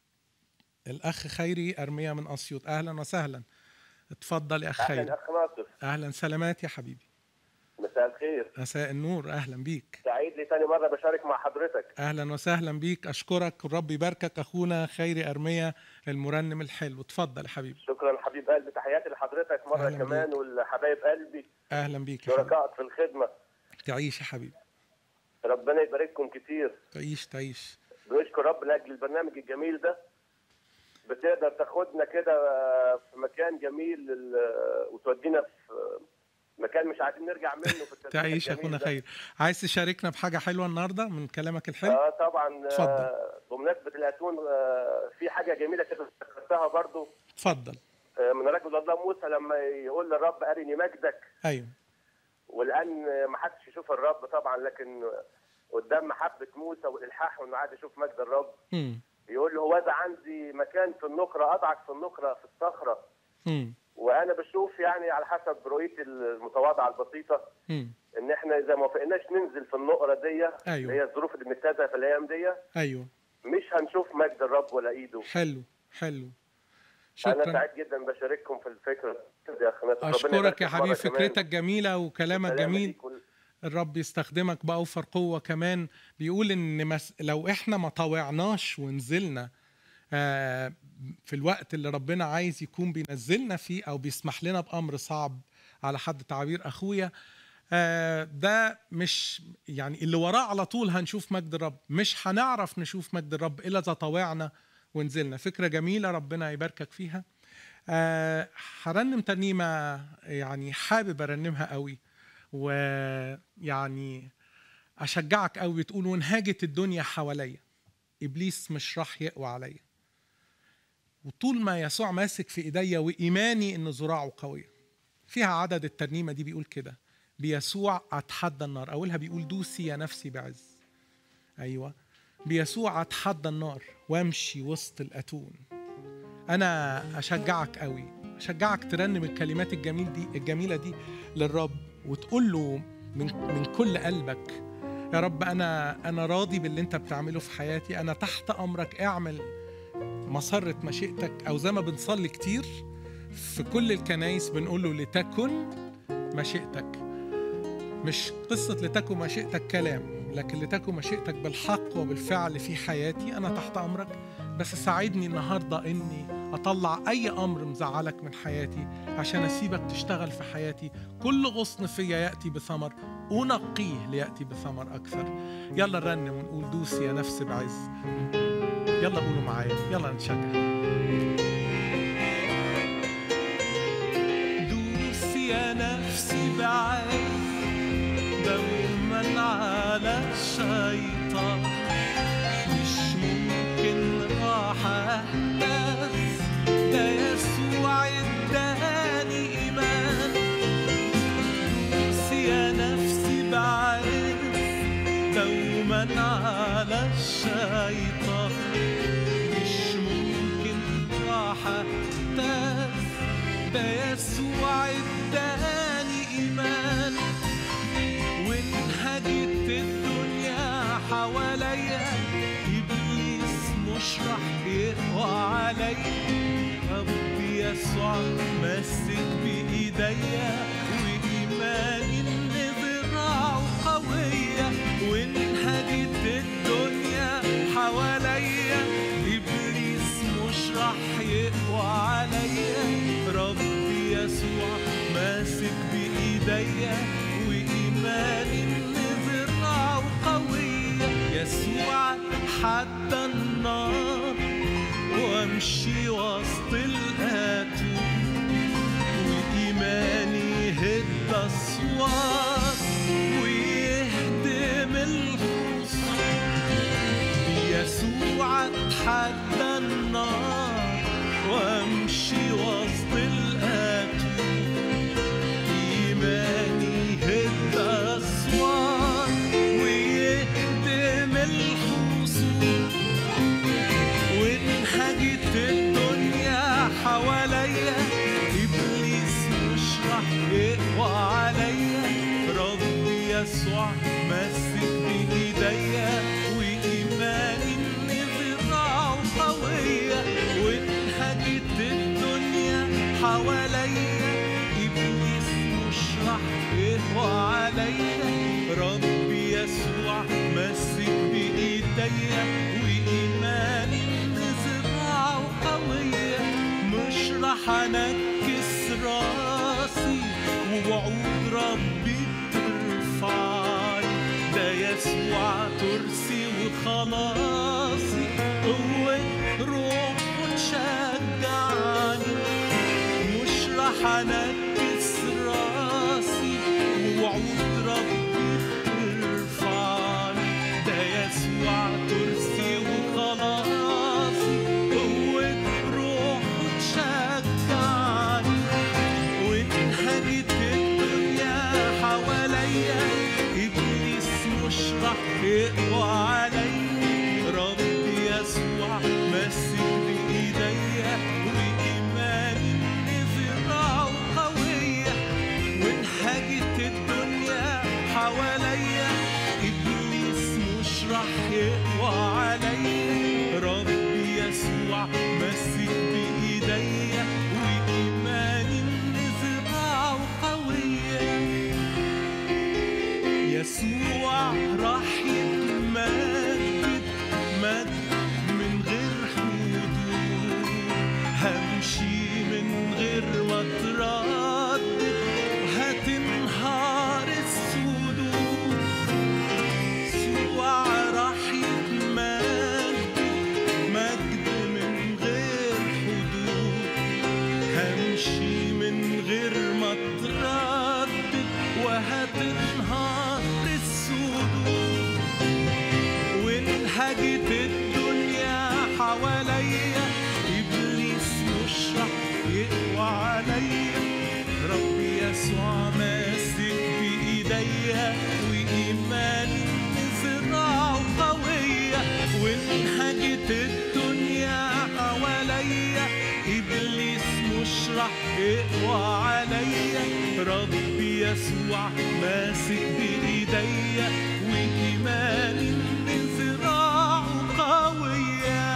الاخ خيري ارميه من اسيوط اهلا وسهلا اتفضل يا اخ خيري اهلا اخ ناصر اهلا سلامات يا حبيبي مساء الخير مساء النور اهلا بيك سعيد لي ثاني مره بشارك مع حضرتك اهلا وسهلا بيك اشكرك والرب يباركك اخونا خيري ارميه المرنم الحلو اتفضل يا حبيبي شكرا حبيب قلبي تحياتي لحضرتك مره أهلاً كمان بيك. والحبايب قلبي اهلا بيك يا حبيبي شركائك في الخدمه تعيش يا حبيبي ربنا يبارككم كتير تعيش تعيش بنشكر رب لاجل البرنامج الجميل ده بتقدر تاخدنا كده في مكان جميل لل- وتودينا في مكان مش عايزين نرجع منه في التسبيح تعيش يا الجميل اخونا ده. خير عايز تشاركنا بحاجه حلوه النهارده من كلامك الحلو اه طبعا اتفضل. آه بمناسبه الاتون آه في حاجه جميله كده ذكرتها برضو اتفضل آه من رجل الله موسى لما يقول للرب ارني مجدك ايوه والان ما حدش يشوف الرب طبعا لكن قدام محبه موسى والالحاح وانه قاعد يشوف مجد الرب امم يقول له هوذا عندي مكان في النقره اضعك في النقره في الصخره امم وانا بشوف يعني على حسب رؤيتي المتواضعه البسيطه امم ان احنا اذا ما وافقناش ننزل في النقره دي أيوة. اللي هي الظروف اللي بنجتازها في الايام دي ايوه مش هنشوف مجد الرب ولا ايده حلو حلو انا شكرا سعيد جدا بشارككم في الفكره يا اخي ناصر. ربنا اشكرك يبارك يا فيك حبيبي مرة كمان. فكرتك جميله وكلامك سلام جميل ليك وال- الرب يستخدمك بأوفر قوة كمان بيقول إن مس... لو إحنا ما طوعناش ونزلنا آه، في الوقت اللي ربنا عايز يكون بينزلنا فيه أو بيسمح لنا بأمر صعب على حد تعبير أخويا آه، ده مش يعني اللي وراه على طول هنشوف مجد الرب مش هنعرف نشوف مجد الرب إلا إذا طوعنا ونزلنا فكرة جميلة ربنا يباركك فيها آه، هرنم ترنيمة يعني حابب أرنمها قوي ويعني اشجعك قوي بتقول وانهاجت الدنيا حواليا ابليس مش راح يقوى عليا وطول ما يسوع ماسك في ايديا وايماني ان ذراعه قويه فيها عدد الترنيمه دي بيقول كده بيسوع اتحدى النار اولها بيقول دوسي يا نفسي بعز ايوه بيسوع اتحدى النار وامشي وسط الاتون انا اشجعك قوي اشجعك ترنم الكلمات الجميل دي الجميله دي للرب وتقول له من من كل قلبك يا رب انا انا راضي باللي انت بتعمله في حياتي انا تحت امرك اعمل مسره مشيئتك او زي ما بنصلي كتير في كل الكنايس بنقول له لتكن مشيئتك مش قصة لتكن مشيئتك كلام لكن لتكن مشيئتك بالحق وبالفعل في حياتي أنا تحت أمرك بس ساعدني النهاردة إني أطلع أي أمر مزعلك من حياتي عشان أسيبك تشتغل في حياتي كل غصن فيا يأتي بثمر أنقيه ليأتي بثمر أكثر يلا نرنم ونقول دوسي يا نفس بعز يلا قولوا معايا يلا نشجع دوسي يا نفسي بعين دوما على الشيطان مش ممكن راح اهتز ده يسوع اداني ايمان دوسي يا نفسي بعين دوما على الشيطان مش ممكن راح اهتز ده يسوع اداني ايمان وانهجت الدنيا حواليا ابليس مش راح يقوى عليا ربي يسوع ماسك بايديا وايماني ان يسوع حتى النار وامشي وسط الاتون وايماني هد اسوار ويهدم الحصون بيسوع اتحدى النار وامشي وسط الاتون ايماني هد اسوار ويهدم الحصون وانهجت الدنيا حواليا ابليس مش راح يقوى عليا ربي يسوع ماسك بايديا وايماني ان ذراعه قويه وانهجت الدنيا حواليا ابليس مش راح يقوى عليا ربي يسوع ماسك بايديا وايماني ان ذراعه قويه مش راح انكس راسي ووعود ربي بترفعني ده يسوع ترسي وخلاصي قوة روح وتشجعني مش راح انكس راسي ووعود ربي بترفعني ده يسوع ترسي وخلاصي قوة روح وتشجعني وانهجت الدنيا حواليا ابليس مش راح يقوى عليا ربي يسوع ماسك بايديا وايماني ان ذراعه قويه وانهجت الدنيا حواليا ابليس مش راح يقوى عليا ربي يسوع ماسك بايديا وايماني ان ذراعه قويه يسوع راح يتمجد مجد من غير حدود همشي من غير ما اتردد وهتنهار السدود يسوع راح يتمجد مجد من غير حدود همشي من غير ما اتردد وهتنهار السدود وانهجت الدنيا حواليا ابليس مش راح يقوى عليا ربي يسوع ماسك بايديا وايماني ان ذراعه قويه وانهجت الدنيا حواليا ابليس مش راح يقوى عليا ربي يسوع ماسك بايديا وايماني ان ذراعه قويه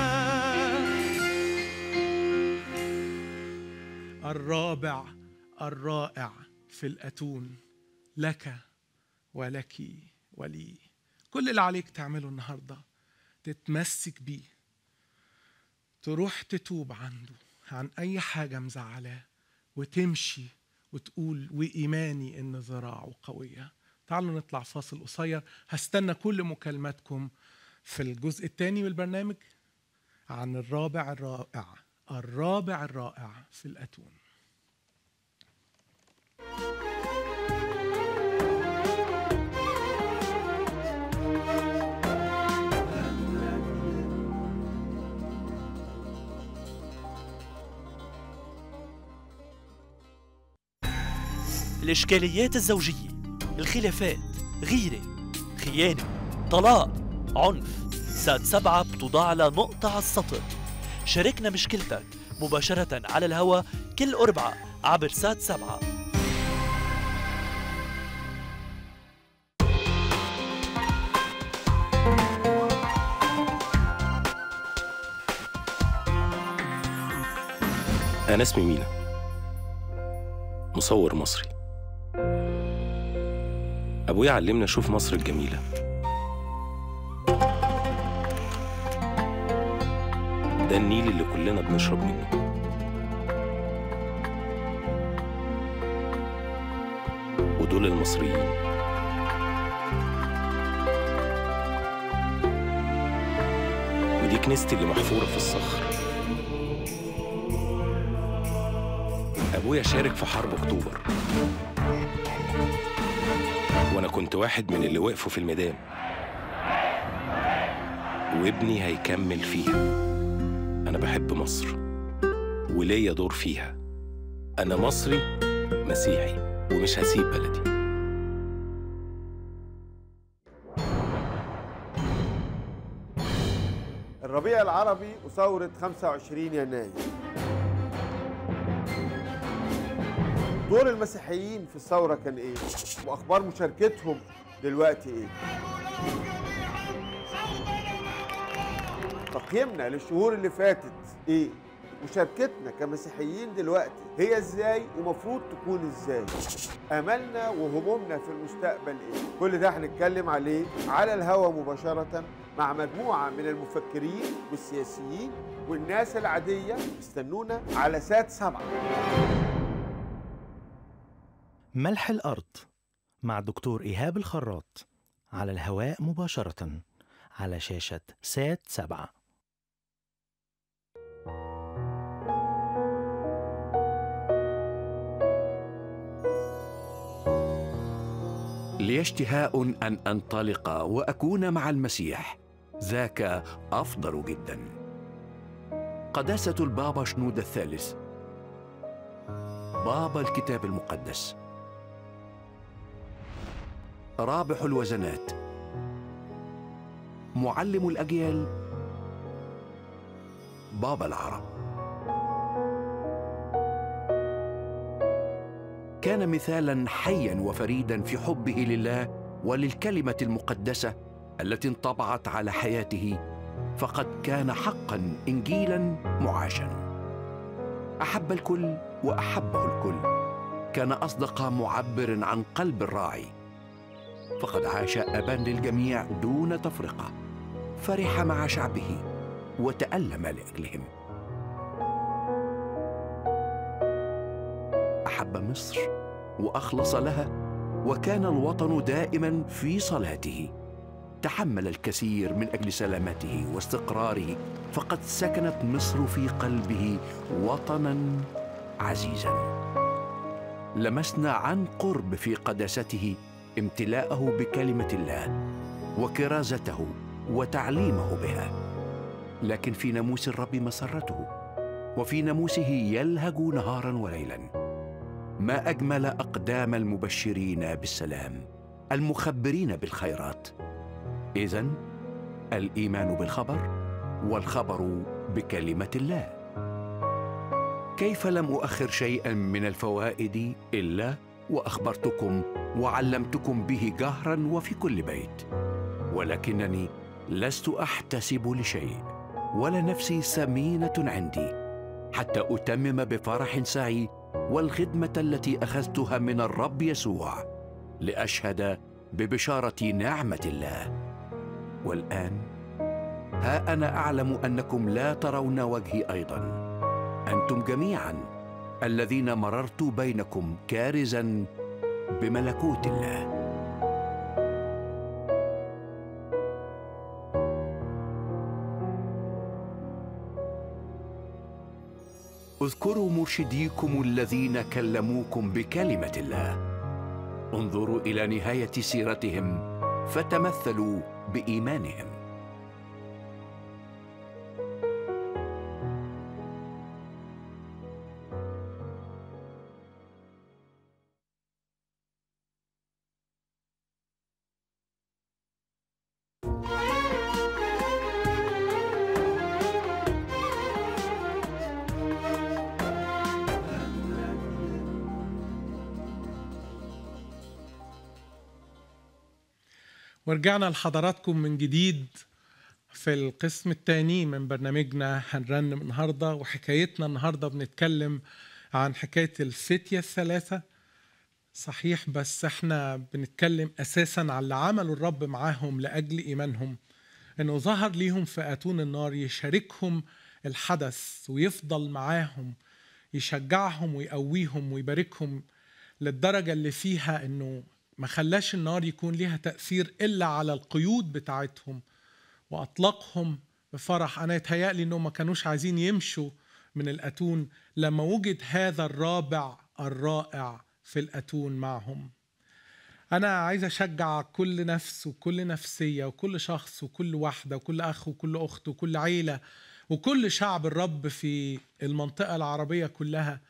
الرابع الرائع في الأتون لك ولك ولي كل اللي عليك تعمله النهارده تتمسك بيه تروح تتوب عنده عن أي حاجة مزعلاه وتمشي وتقول وإيماني إن ذراعه قوية تعالوا نطلع فاصل قصير هستنى كل مكالماتكم في الجزء الثاني من البرنامج عن الرابع الرائع الرابع الرائع في الأتون الإشكاليات الزوجية الخلافات غيرة خيانة طلاق عنف سات سبعة بتوضع على نقطة على السطر شاركنا مشكلتك مباشرة على الهواء كل أربعة عبر سات سبعة أنا اسمي مينا مصور مصري أبويا علمنا أشوف مصر الجميلة ده النيل اللي كلنا بنشرب منه ودول المصريين ودي كنيستي اللي محفورة في الصخر أبويا شارك في حرب أكتوبر وأنا كنت واحد من اللي وقفوا في الميدان وابني هيكمل فيها أنا بحب مصر وليا دور فيها أنا مصري مسيحي ومش هسيب بلدي الربيع العربي وثورة 25 يناير دور المسيحيين في الثورة كان ايه؟ واخبار مشاركتهم دلوقتي ايه؟ تقييمنا للشهور اللي فاتت ايه؟ مشاركتنا كمسيحيين دلوقتي هي ازاي ومفروض تكون ازاي املنا وهمومنا في المستقبل ايه كل ده هنتكلم عليه على الهوا مباشرة مع مجموعة من المفكرين والسياسيين والناس العادية استنونا على سات سبعة ملح الأرض مع الدكتور إيهاب الخراط على الهواء مباشرة على شاشة سات سبعة لي اشتهاء ان انطلق واكون مع المسيح ذاك افضل جدا قداسه البابا شنود الثالث بابا الكتاب المقدس رابح الوزنات معلم الاجيال بابا العرب كان مثالا حيا وفريدا في حبه لله وللكلمه المقدسه التي انطبعت على حياته فقد كان حقا انجيلا معاشا احب الكل واحبه الكل كان اصدق معبر عن قلب الراعي فقد عاش ابا للجميع دون تفرقه فرح مع شعبه وتالم لاجلهم احب مصر واخلص لها وكان الوطن دائما في صلاته تحمل الكثير من اجل سلامته واستقراره فقد سكنت مصر في قلبه وطنا عزيزا لمسنا عن قرب في قداسته امتلاءه بكلمه الله وكرازته وتعليمه بها لكن في ناموس الرب مسرته وفي ناموسه يلهج نهارا وليلا ما اجمل اقدام المبشرين بالسلام المخبرين بالخيرات اذا الايمان بالخبر والخبر بكلمه الله كيف لم اؤخر شيئا من الفوائد الا واخبرتكم وعلمتكم به جهرا وفي كل بيت ولكنني لست احتسب لشيء ولا نفسي ثمينه عندي حتى اتمم بفرح سعي والخدمه التي اخذتها من الرب يسوع لاشهد ببشاره نعمه الله والان ها انا اعلم انكم لا ترون وجهي ايضا انتم جميعا الذين مررت بينكم كارزا بملكوت الله اذكروا مرشديكم الذين كلموكم بكلمه الله انظروا الى نهايه سيرتهم فتمثلوا بايمانهم ورجعنا لحضراتكم من جديد في القسم الثاني من برنامجنا هنرنم النهارده وحكايتنا النهارده بنتكلم عن حكايه الفتيه الثلاثه صحيح بس احنا بنتكلم اساسا عن اللي عمله الرب معاهم لاجل ايمانهم انه ظهر ليهم في اتون النار يشاركهم الحدث ويفضل معاهم يشجعهم ويقويهم ويباركهم للدرجه اللي فيها انه ما خلاش النار يكون ليها تأثير إلا على القيود بتاعتهم وأطلقهم بفرح انا يتهيألي انهم ما كانوش عايزين يمشوا من الاتون لما وجد هذا الرابع الرائع في الاتون معهم انا عايز اشجع كل نفس وكل نفسيه وكل شخص وكل واحده وكل اخ وكل اخت وكل عيله وكل شعب الرب في المنطقه العربيه كلها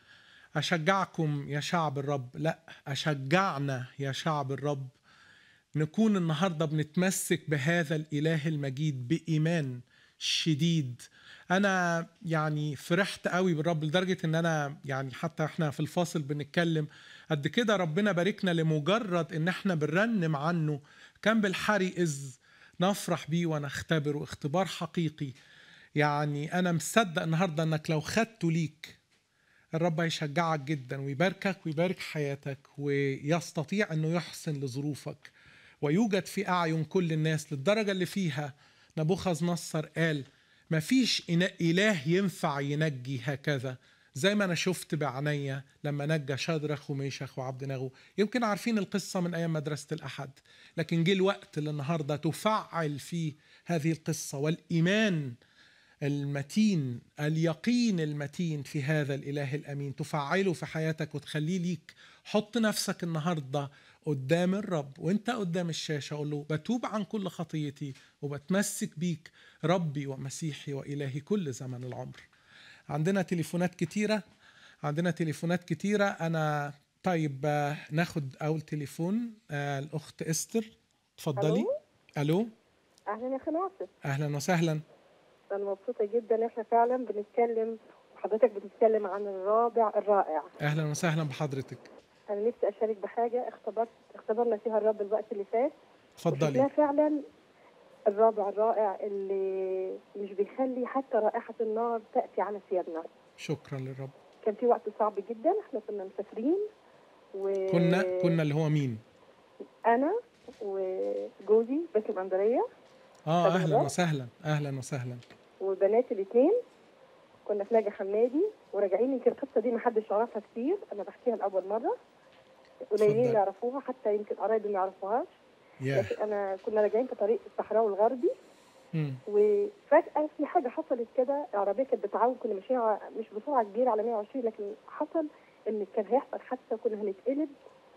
اشجعكم يا شعب الرب لا اشجعنا يا شعب الرب نكون النهارده بنتمسك بهذا الاله المجيد بايمان شديد انا يعني فرحت قوي بالرب لدرجه ان انا يعني حتى احنا في الفاصل بنتكلم قد كده ربنا باركنا لمجرد ان احنا بنرنم عنه كان بالحري اذ نفرح بيه ونختبره اختبار حقيقي يعني انا مصدق النهارده انك لو خدته ليك الرب هيشجعك جدا ويباركك ويبارك حياتك ويستطيع انه يحسن لظروفك ويوجد في اعين كل الناس للدرجه اللي فيها نبوخذ نصر قال ما فيش إنا- اله ينفع ينجي هكذا زي ما انا شفت بعينيا لما نجى شادرخ وميشخ وعبد ناغو يمكن عارفين القصه من ايام مدرسه الاحد لكن جه الوقت اللي النهارده تفعل فيه هذه القصه والايمان المتين اليقين المتين في هذا الاله الامين تفعله في حياتك وتخليه ليك حط نفسك النهارده قدام الرب وانت قدام الشاشه قول له بتوب عن كل خطيتي وبتمسك بيك ربي ومسيحي والهي كل زمن العمر عندنا تليفونات كتيره عندنا تليفونات كتيره انا طيب آه، ناخد اول تليفون آه، الاخت استر اتفضلي الو اهلا يا اخي ناصر اهلا وسهلا انا مبسوطه جدا ان احنا فعلا بنتكلم وحضرتك بتتكلم عن الرابع الرائع اهلا وسهلا بحضرتك انا نفسي اشارك بحاجه اختبرت اختبرنا فيها الرب الوقت اللي فات اتفضلي وشفناه فعلا الرابع الرائع اللي مش بيخلي حتى رائحه النار تاتي على ثيابنا شكرا للرب كان في وقت صعب جدا احنا كنا مسافرين و كنا كنا اللي هو مين انا وجوزي باسم اندريه اه طب اهلا الرب؟ وسهلا اهلا وسهلا وبناتي الاثنين كنا في ناجي حمادي وراجعين يمكن القصه دي ما حدش يعرفها كتير انا بحكيها لاول مره قليلين اتفضل. يعرفوها حتى يمكن قرايبي ما يعرفوهاش ياه لكن انا كنا راجعين في طريق الصحراوي الغربي مم. وفجاه في حاجه حصلت كده العربيه كانت بتعوج كنا ماشيين ع- مش بسرعه كبيره على 120 لكن حصل ان كان هيحصل حادثه كنا هنتقلب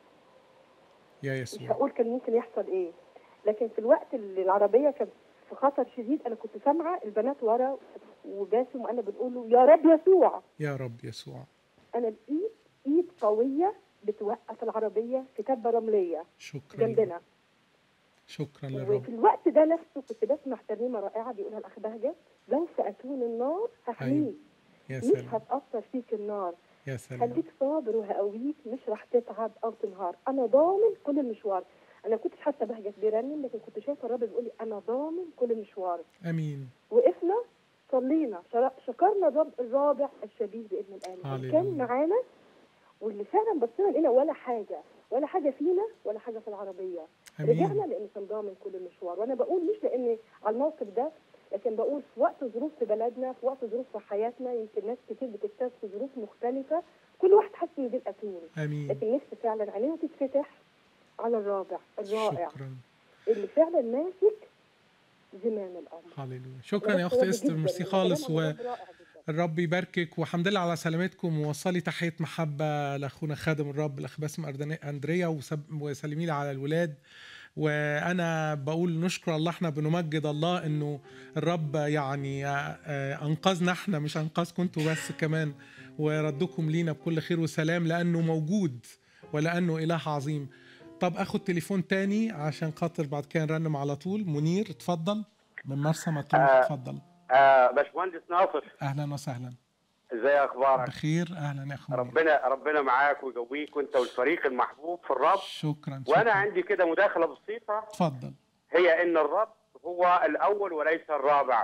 يا مش يسوع هقول كان ممكن يحصل ايه لكن في الوقت اللي العربيه كانت في خطر شديد انا كنت سامعه البنات ورا وباسم وانا بنقول له يا رب يسوع يا رب يسوع انا لقيت ايد قويه بتوقف العربيه في تبه رمليه شكرا للرب. جنبنا شكرا وفي للرب الوقت ده نفسه كنت بسمع ترنيمه رائعه بيقولها الاخ بهجت لو ساتون النار هحميك يا مش سلام هتاثر فيك النار يا سلام خليك صابر وهقويك مش راح تتعب او تنهار انا ضامن كل المشوار انا كنتش حتى بهجت بيرنم لكن كنت شايفه الرب بيقول لي انا ضامن كل المشوار امين وقفنا صلينا شر- شكرنا الرب الرابع الشبيه باذن الله اللي كان هللويا. معانا واللي فعلا بصينا لقينا ولا حاجه ولا حاجه فينا ولا حاجه في العربيه رجعنا امين لان كان ضامن كل المشوار وانا بقول مش لان على الموقف ده لكن بقول في وقت ظروف في بلدنا في وقت ظروف في حياتنا يمكن ناس كتير بتجتاز في ظروف مختلفه كل واحد حاسس ان دي الاتون امين لكن نفسي فعلا عينينا تتفتح على الرابع الرائع شكرا اللي فعلا ماسك زمام الامر هللويا شكرا يا اخت استر ميرسي خالص والرب يباركك وحمد لله على سلامتكم ووصلي تحيه محبه لاخونا خادم الرب الاخ باسم أردن- اندريا وسب- وسلمي لي على الولاد وانا بقول نشكر الله احنا بنمجد الله انه الرب يعني آه، آه، انقذنا احنا مش انقذكم انتوا بس كمان وردكم لينا بكل خير وسلام لانه موجود ولانه اله عظيم طب اخد تليفون تاني عشان خاطر بعد كده نرنم على طول منير اتفضل من مرسى مطروح آه. اتفضل آه باشمهندس ناصر اهلا وسهلا ازاي اخبارك بخير اهلا يا اخو منير. ربنا ربنا معاك ويقويك وانت والفريق المحبوب في الرب شكرا وانا شكرا عندي كده مداخله بسيطه اتفضل هي ان الرب هو الاول وليس الرابع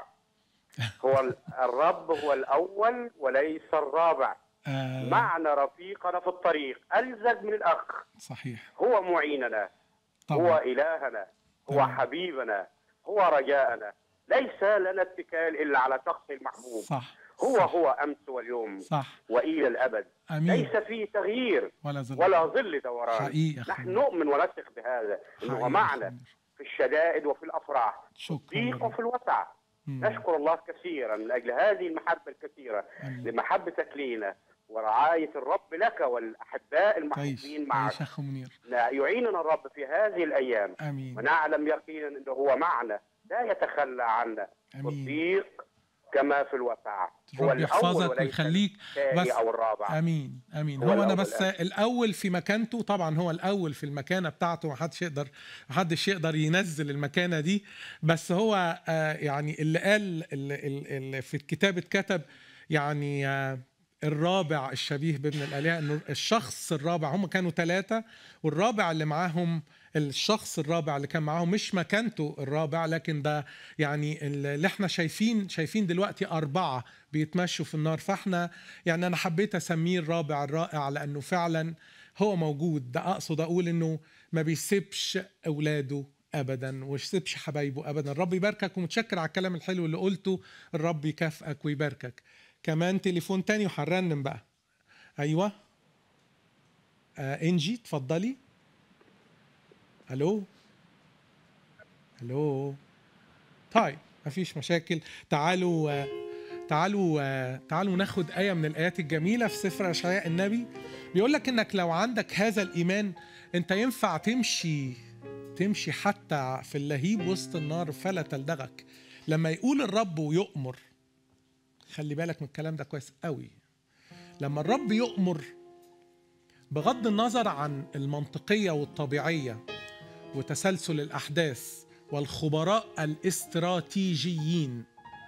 هو ال- الرب هو الاول وليس الرابع آه معنى رفيقنا في الطريق الزج من الاخ صحيح هو معيننا هو طبعا الهنا هو تمام. حبيبنا هو رجاءنا ليس لنا اتكال الا على شخص المحبوب صح هو صح. هو امس واليوم صح والى الابد امين ليس فيه تغيير ولا زل ولا ظل دوران حقيقي يا نحن أخوي. نؤمن ونثق بهذا انه حقيقي هو يا معنا أخوي. في الشدائد وفي الافراح شكرا الضيق للرب. وفي الوسع مم. نشكر الله كثيرا من اجل هذه المحبه الكثيره آمين. لمحبتك لينا ورعايه الرب لك والاحباء المحبوبين تعيش معك تعيش اخ منير لا يعيننا الرب في هذه الايام امين ونعلم يقينا انه هو معنا لا يتخلى عنا امين والضيق كما في الوسع هو رب الاول يحفظك وليس ويخليك الثاني بس او الرابع امين امين هو هو انا الأول بس الآن. الاول في مكانته طبعا هو الاول في المكانه بتاعته محدش يقدر محدش يقدر ينزل المكانه دي بس هو آه، يعني اللي قال اللي, اللي في الكتاب اتكتب يعني آه، الرابع الشبيه بابن الالهه انه الشخص الرابع هم كانوا ثلاثه والرابع اللي معاهم الشخص الرابع اللي كان معاهم مش مكانته الرابع لكن ده يعني اللي احنا شايفين شايفين دلوقتي أربعة بيتمشوا في النار فاحنا يعني أنا حبيت أسميه الرابع الرائع لأنه فعلا هو موجود ده أقصد أقول إنه ما بيسيبش أولاده أبدا وما يسيبش حبايبه أبدا الرب يباركك ومتشكر على الكلام الحلو اللي قلته الرب يكافئك ويباركك كمان تليفون تاني وهنرنم بقى أيوة آه إنجي اتفضلي الو الو طيب مفيش مشاكل تعالوا آه، تعالوا آه، تعالوا ناخد آية من الآيات الجميلة في سفر أشعياء النبي بيقول لك إنك لو عندك هذا الإيمان أنت ينفع تمشي تمشي حتى في اللهيب وسط النار فلا تلدغك لما يقول الرب ويؤمر خلي بالك من الكلام ده كويس قوي لما الرب يؤمر بغض النظر عن المنطقية والطبيعية وتسلسل الأحداث والخبراء الاستراتيجيين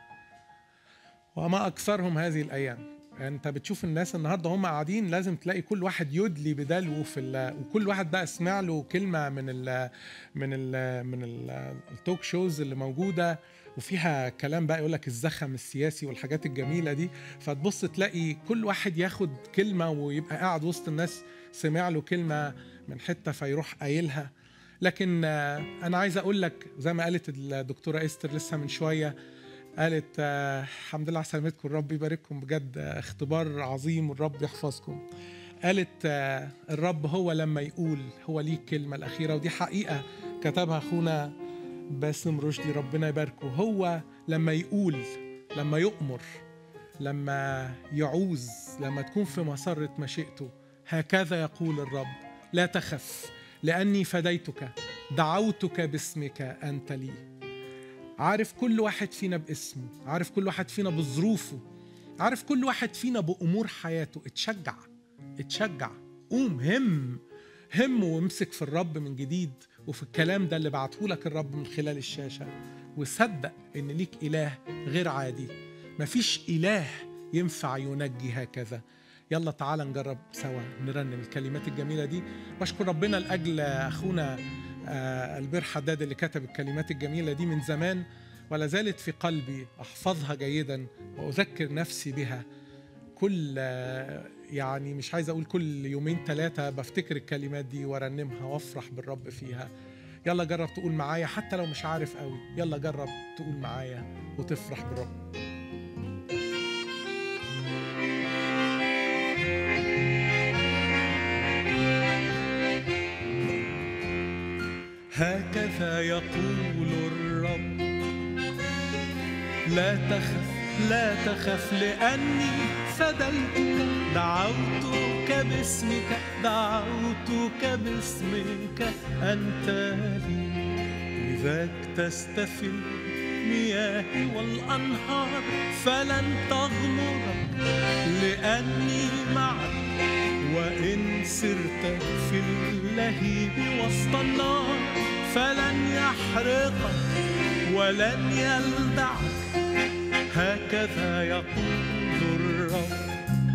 وما أكثرهم هذه الأيام يعني أنت بتشوف الناس النهاردة هم قاعدين لازم تلاقي كل واحد يدلي بدلو في ال وكل واحد بقى سمع له كلمة من ال من ال من ال التوك شوز اللي موجودة وفيها كلام بقى يقول لك الزخم السياسي والحاجات الجميلة دي فتبص تلاقي كل واحد ياخد كلمة ويبقى قاعد وسط الناس سمع له كلمة من حتة فيروح قايلها لكن آه، انا عايز اقول لك زي ما قالت الدكتوره استر لسه من شويه قالت آه، الحمد لله على سلامتكم الرب يبارككم بجد آه، اختبار عظيم والرب يحفظكم قالت آه، الرب هو لما يقول هو ليه الكلمه الاخيره ودي حقيقه كتبها اخونا باسم رشدي ربنا يباركه هو لما يقول لما يؤمر لما يعوز لما تكون في مسرة مشيئته هكذا يقول الرب لا تخف لأني فديتك دعوتك باسمك أنت لي عارف كل واحد فينا باسمه عارف كل واحد فينا بظروفه عارف كل واحد فينا بأمور حياته اتشجع اتشجع قوم هم هم وامسك في الرب من جديد وفي الكلام ده اللي بعته لك الرب من خلال الشاشة وصدق ان ليك إله غير عادي مفيش إله ينفع ينجي هكذا يلا تعالى نجرب سوا نرنم الكلمات الجميلة دي واشكر ربنا لأجل أخونا آه، البير حداد اللي كتب الكلمات الجميلة دي من زمان ولا زالت في قلبي أحفظها جيدا وأذكر نفسي بها كل آه، يعني مش عايز أقول كل يومين ثلاثة بفتكر الكلمات دي وأرنمها وأفرح بالرب فيها يلا جرب تقول معايا حتى لو مش عارف قوي يلا جرب تقول معايا وتفرح بالرب هكذا يقول الرب لا تخف لا تخف لأني فديتك دعوتك باسمك دعوتك باسمك أنت لي لذاك تستفل مياهي والأنهار فلن تغمرك لأني معك وإن سرت في اللهيب وسط النار فلن يحرقك ولن يلدعك هكذا يقول الرب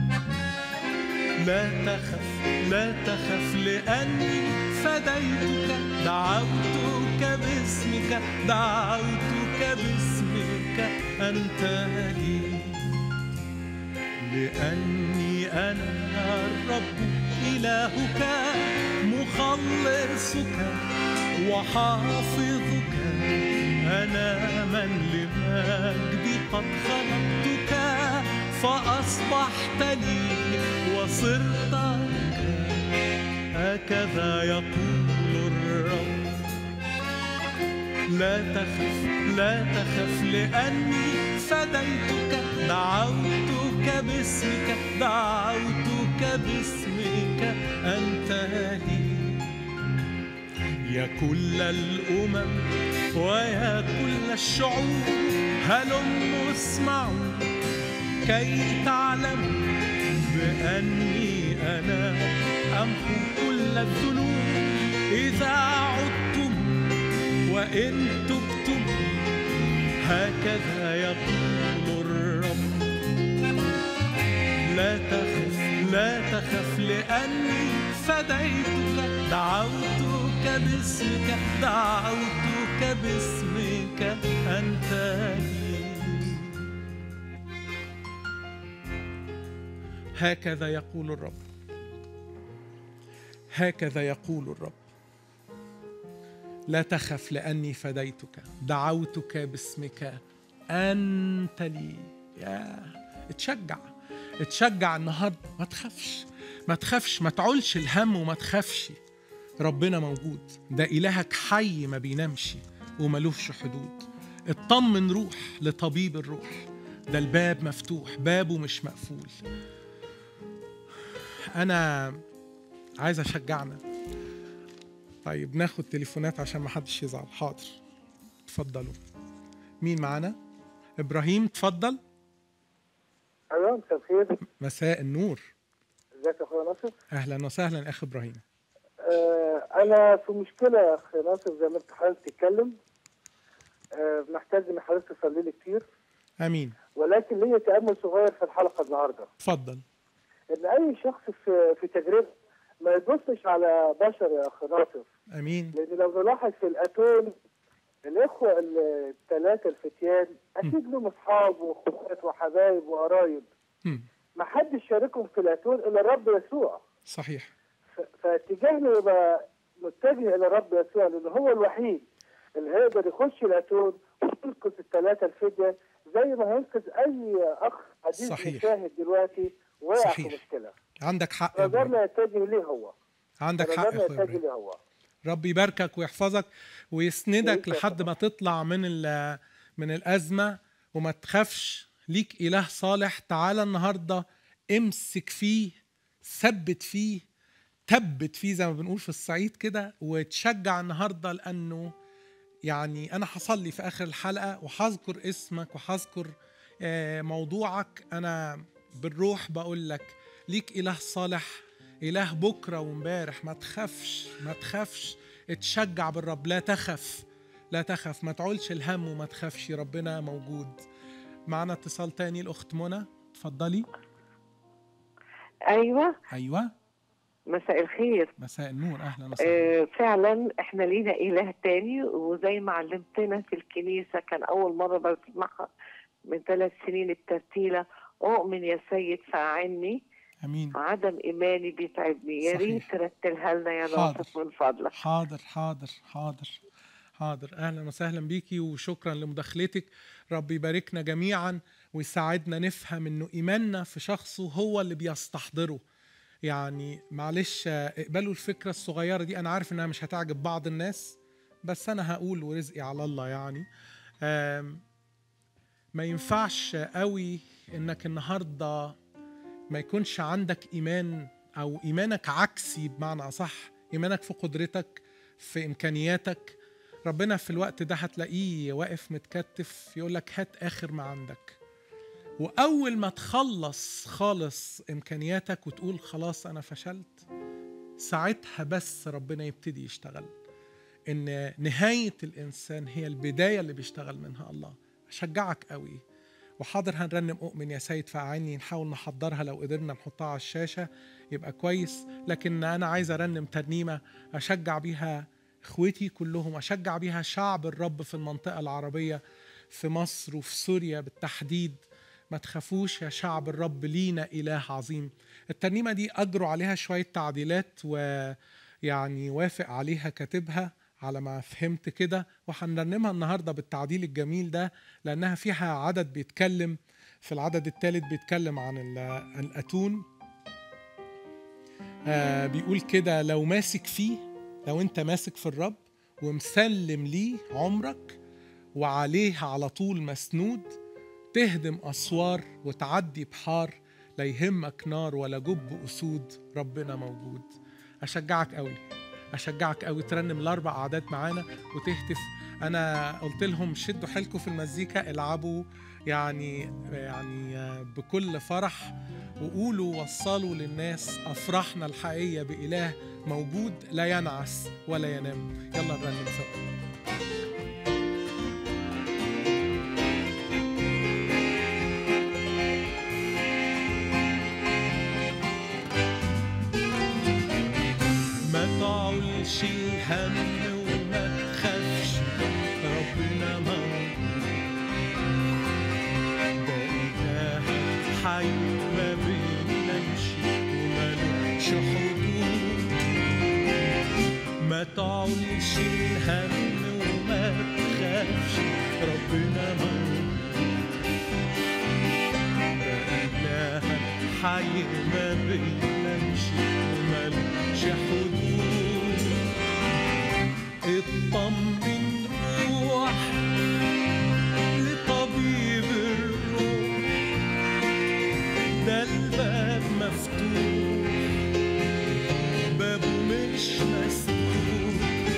لا تخف لا تخف لأني فديتك دعوتك باسمك دعوتك باسمك أنت لي لأني أنا الرب إلهك مخلصك وحافظك أنا من لمجدي قد خلقتك فأصبحت لي وصرت هكذا يقول الرب لا تخف لا تخف لأني فديتك دعوتك باسمك دعوتك باسمك أنت لي يا كل الأمم ويا كل الشعوب هلموا اسمعوا كي تعلموا بأني أنا أمحو كل الذنوب إذا عدتم وإن تبتم هكذا يقول الرب لا تخف لا تخف لأني فديتك دعوتك باسمك دعوتك باسمك أنت لي هكذا يقول الرب هكذا يقول الرب لا تخف لاني فديتك دعوتك باسمك انت لي يا اتشجع اتشجع النهارده ما تخافش ما تخافش ما تعولش الهم وما تخافش ربنا موجود ده إلهك حي ما بينامش وملوش حدود اطمن روح لطبيب الروح ده الباب مفتوح بابه مش مقفول أنا عايز أشجعنا طيب ناخد تليفونات عشان ما حدش يزعل حاضر اتفضلوا مين معانا إبراهيم اتفضل ايوه مساء الخير مساء النور ازيك يا اخويا ناصر أهلا وسهلا أخ إبراهيم آه انا في مشكله يا اخ ناصر زي ما انت حضرتك تتكلم آه محتاج ان حضرتك تصلي لي كتير امين ولكن ليا تامل صغير في الحلقه النهارده اتفضل ان اي شخص في في تجربه ما يبصش على بشر يا اخ ناصر امين لان لو نلاحظ في الاتون الاخوه الثلاثه الفتيان اكيد لهم اصحاب واخوات وحبايب وقرايب مم. ما حدش شاركهم في الاتون الا الرب يسوع صحيح ف- فاتجاهنا يبقى متجه الى الرب يسوع لان هو الوحيد اللي هيقدر يخش الاتون وينقذ الثلاثه الفديه زي ما هينقذ اي اخ حديث صحيح. مشاهد دلوقتي واقع في صحيح. مشكله عندك حق يا إبراهيم. نظرنا يتجه ليه هو عندك حق نظرنا يا أخويا يتجه إبراهيم ليه هو رب يباركك ويحفظك ويسندك يا لحد ما تطلع من ال- من الأزمة وما تخافش ليك إله صالح تعالى النهاردة امسك فيه ثبت فيه تبت فيه زي ما بنقول في الصعيد كده وتشجع النهاردة لأنه يعني أنا هصلي في آخر الحلقة وهذكر اسمك وهذكر آه، موضوعك أنا بالروح بقول لك ليك إله صالح إله بكرة وامبارح ما تخافش ما تخافش اتشجع بالرب لا تخف لا تخف ما تعولش الهم وما تخافش ربنا موجود معنا اتصال تاني الأخت منى اتفضلي ايوه أيوة مساء الخير مساء النور أهلا وسهلا آه فعلا احنا لينا اله تاني وزي ما علمتنا في الكنيسه كان اول مره بسمعها من ثلاث سنين الترتيله اؤمن يا سيد فاعني امين عدم ايماني بيتعبني يا ريت صحيح. ترتلها لنا يا حاضر. ناصف من فضلك حاضر حاضر حاضر حاضر اهلا وسهلا بيكي وشكرا لمداخلتك رب يباركنا جميعا ويساعدنا نفهم انه ايماننا في شخصه هو اللي بيستحضره يعني معلش آه، اقبلوا الفكره الصغيره دي انا عارف انها مش هتعجب بعض الناس بس انا هقول ورزقي على الله يعني آم، ما ينفعش قوي انك النهارده ما يكونش عندك ايمان او ايمانك عكسي بمعنى اصح ايمانك في قدرتك في امكانياتك ربنا في الوقت ده هتلاقيه واقف متكتف يقول لك هات اخر ما عندك واول ما تخلص خالص امكانياتك وتقول خلاص انا فشلت ساعتها بس ربنا يبتدي يشتغل ان نهايه الانسان هي البدايه اللي بيشتغل منها الله اشجعك قوي وحاضر هنرنم اؤمن يا سيد فاعني نحاول نحضرها لو قدرنا نحطها على الشاشه يبقى كويس لكن انا عايز ارنم ترنيمه اشجع بيها اخوتي كلهم اشجع بيها شعب الرب في المنطقه العربيه في مصر وفي سوريا بالتحديد ما تخافوش يا شعب الرب لينا اله عظيم الترنيمه دي اجروا عليها شويه تعديلات ويعني وافق عليها كاتبها على ما فهمت كده وهنرنمها النهارده بالتعديل الجميل ده لانها فيها عدد بيتكلم في العدد الثالث بيتكلم عن ال- الاتون آه بيقول كده لو ماسك فيه لو انت ماسك في الرب ومسلم ليه عمرك وعليه على طول مسنود تهدم أسوار وتعدي بحار لا يهمك نار ولا جب أسود ربنا موجود أشجعك قوي أشجعك قوي ترنم الأربع أعداد معانا وتهتف أنا قلت لهم شدوا حيلكم في المزيكا العبوا يعني يعني بكل فرح وقولوا وصلوا للناس أفراحنا الحقيقية بإله موجود لا ينعس ولا ينام يلا نرنم سوا ما تعولش الهم وما تخافش ربنا موجود ده إله حي ما بينامش ومالوش حدود ما تعولش الهم وما تخافش ربنا موجود ده إله حي ما بينامش ومالوش حدود اطمن روح لطبيب الروح ده الباب مفتوح بابه مش مسدود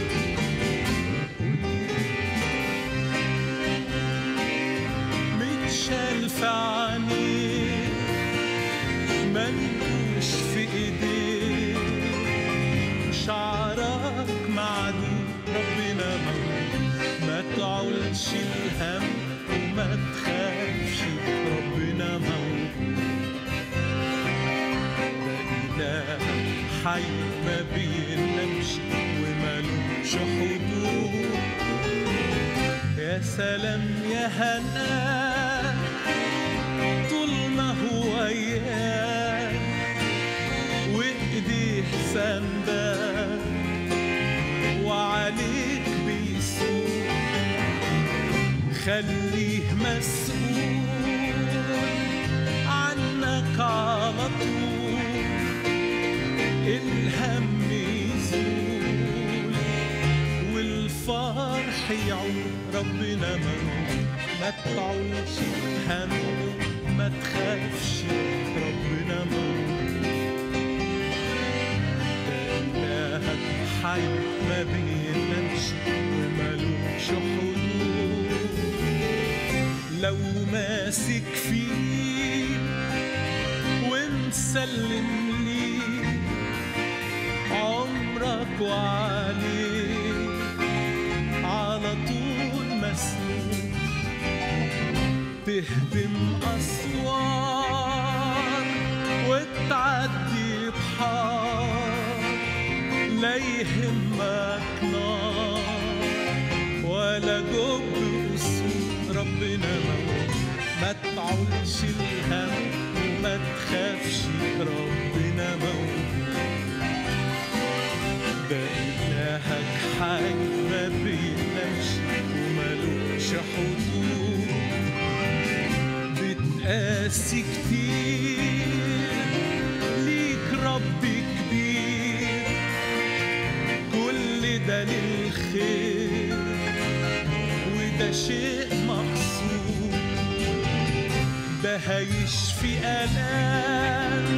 متشال في عينيه منقوش في ايديه شعرك معدود ربنا موجود ما تعولش الهم وما تخافش ربنا موجود ده إله حي ما بينامش ومالوش حدود يا سلام يا هنا طول ما هو وياك وايديه سندك وعليك بيسوق خليه مسؤول عنك على طول الهم يزول والفرح يعود ربنا موجود ما تعولش الهم ما تخافش ربنا موجود ده إلهك حي ما بينامش ومالوش حدود لو ماسك فيه ومسلم ليه عمرك وعليه على طول مسنون تهدم أسوار وتعدي بحار لا يهمك نار ولا جب أسود ربنا موجود ما تعولش الهم وما تخافش ربنا موجود ده إلهك حي ما بينامش ومالوش حدود بتقاسي كتير ليك رب كبير كل ده للخير وده شيء مقصود ده هيشفي آلام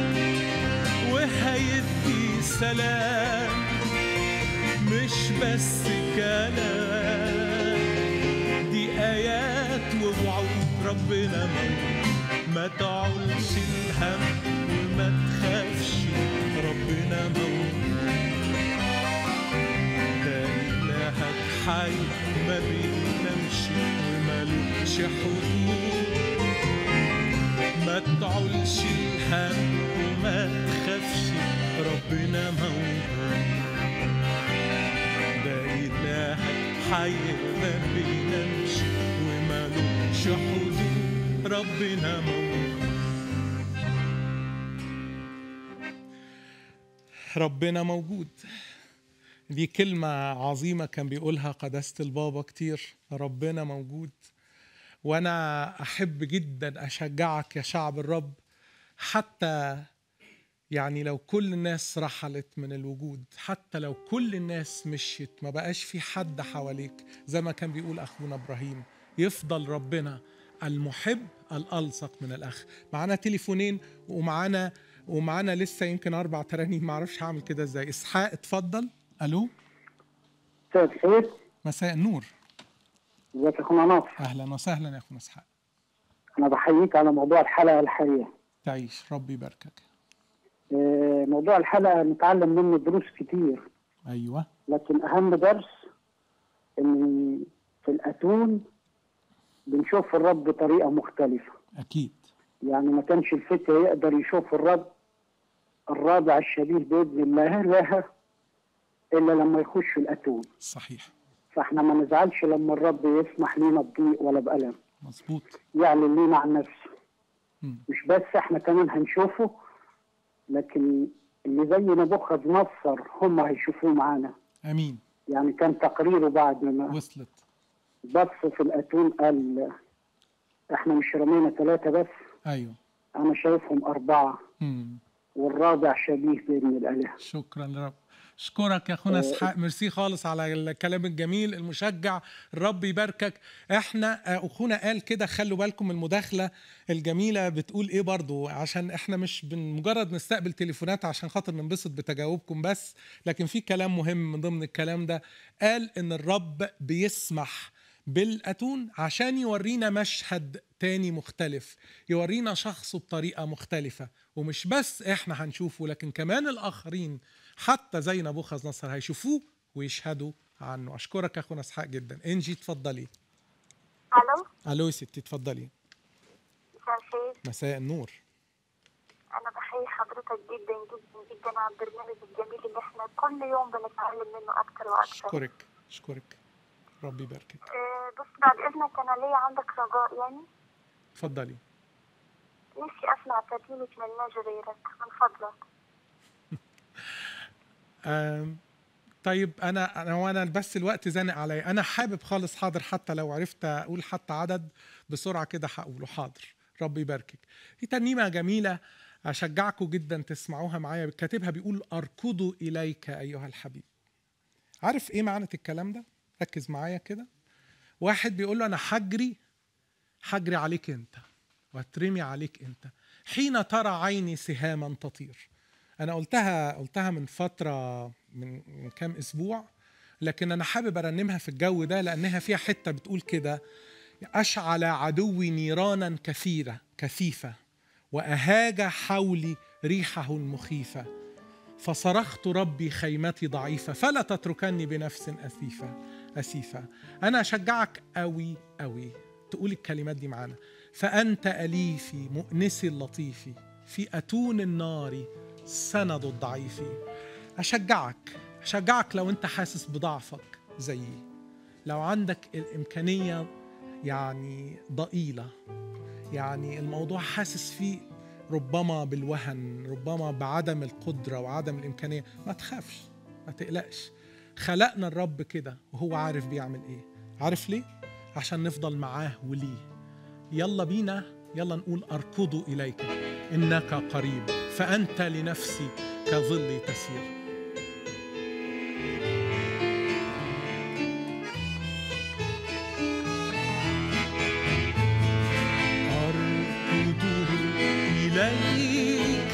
وهيدي سلام مش بس كلام دي آيات ووعود ربنا موجود ما تعولش الهم وما تخافش ربنا موجود ده إلهك حي ما بينامش ومالوش حدود ما تعولش الهم وما تخافش ربنا موجود ده إلهك حي ما بينامش ومالوش حدود ربنا موجود ربنا موجود دي كلمة عظيمة كان بيقولها قداسة البابا كتير ربنا موجود وأنا أحب جدا أشجعك يا شعب الرب حتى يعني لو كل الناس رحلت من الوجود حتى لو كل الناس مشيت ما بقاش في حد حواليك زي ما كان بيقول اخونا ابراهيم يفضل ربنا المحب الالصق من الاخ معانا تليفونين ومعانا ومعانا لسه يمكن اربع ترانيم ما اعرفش هعمل كده ازاي اسحاق اتفضل الو مساء الخير مساء النور ازيك يا اخونا ناصر اهلا وسهلا يا اخونا اسحاق انا بحييك على موضوع الحلقه الحقيقه تعيش ربي يباركك آه، موضوع الحلقه نتعلم منه دروس كتير ايوه لكن اهم درس ان في الاتون بنشوف الرب بطريقه مختلفه اكيد يعني ما كانش الفتى يقدر يشوف الرب الرابع الشبيه باذن الله لها الا لما يخش الاتون صحيح فاحنا ما نزعلش لما الرب يسمح لينا بضيق ولا بألم مظبوط يعلن لينا عن نفسه مم. مش بس احنا كمان هنشوفه لكن اللي زي نبوخذ نصر هم هيشوفوه معانا امين يعني كان تقريره بعد ما وصلت بص في الاتون قال احنا مش رمينا ثلاثة بس ايوه انا شايفهم اربعة مم. والرابع شبيه بإذن الآلهة شكرا لرب اشكرك يا اخونا آه، اسحاق ميرسي خالص على الكلام الجميل المشجع الرب يباركك احنا آه، اخونا قال كده خلوا بالكم المداخله الجميله بتقول ايه برضو عشان احنا مش بن- مجرد نستقبل تليفونات عشان خاطر ننبسط بتجاوبكم بس لكن في كلام مهم من ضمن الكلام ده قال ان الرب بيسمح بالاتون عشان يورينا مشهد تاني مختلف يورينا شخصه بطريقه مختلفه ومش بس احنا هنشوفه لكن كمان الاخرين حتى زي نبوخذ نصر هيشوفوه ويشهدوا عنه اشكرك يا اخونا اسحاق جدا انجي اتفضلي الو الو يا ستي اتفضلي مساء الخير مساء النور انا بحيي حضرتك جدا جدا جدا على البرنامج الجميل اللي احنا كل يوم بنتعلم منه اكتر واكتر اشكرك اشكرك ربي يباركك آه، بص بعد اذنك انا ليا عندك رجاء يعني اتفضلي نفسي اسمع ترنيمة ملناش غيرك من فضلك آم، طيب انا انا وانا بس الوقت زانق عليا انا حابب خالص حاضر حتى لو عرفت اقول حتى عدد بسرعه كده هقوله حاضر ربي يباركك في ترنيمه جميله اشجعكم جدا تسمعوها معايا كاتبها بيقول اركض اليك ايها الحبيب عارف ايه معنى الكلام ده ركز معايا كده واحد بيقول له انا حجري حجري عليك انت واترمي عليك انت حين ترى عيني سهاما تطير انا قلتها قلتها من فتره من من كام اسبوع لكن انا حابب ارنمها في الجو ده لانها فيها حته بتقول كده اشعل عدوي نيرانا كثيره كثيفه واهاج حولي ريحه المخيفه فصرخت ربي خيمتي ضعيفه فلا تتركني بنفس اثيفه اسيفه انا اشجعك قوي قوي تقول الكلمات دي معانا فانت اليفي مؤنسي اللطيف في اتون النار سند الضعيف اشجعك اشجعك لو انت حاسس بضعفك زيي لو عندك الامكانيه يعني ضئيله يعني الموضوع حاسس فيه ربما بالوهن ربما بعدم القدره وعدم الامكانيه ما تخافش ما تقلقش خلقنا الرب كده وهو عارف بيعمل ايه عارف ليه عشان نفضل معاه وليه يلا بينا يلا نقول اركض اليك انك قريب فانت لنفسي كظل تسير أركض إليك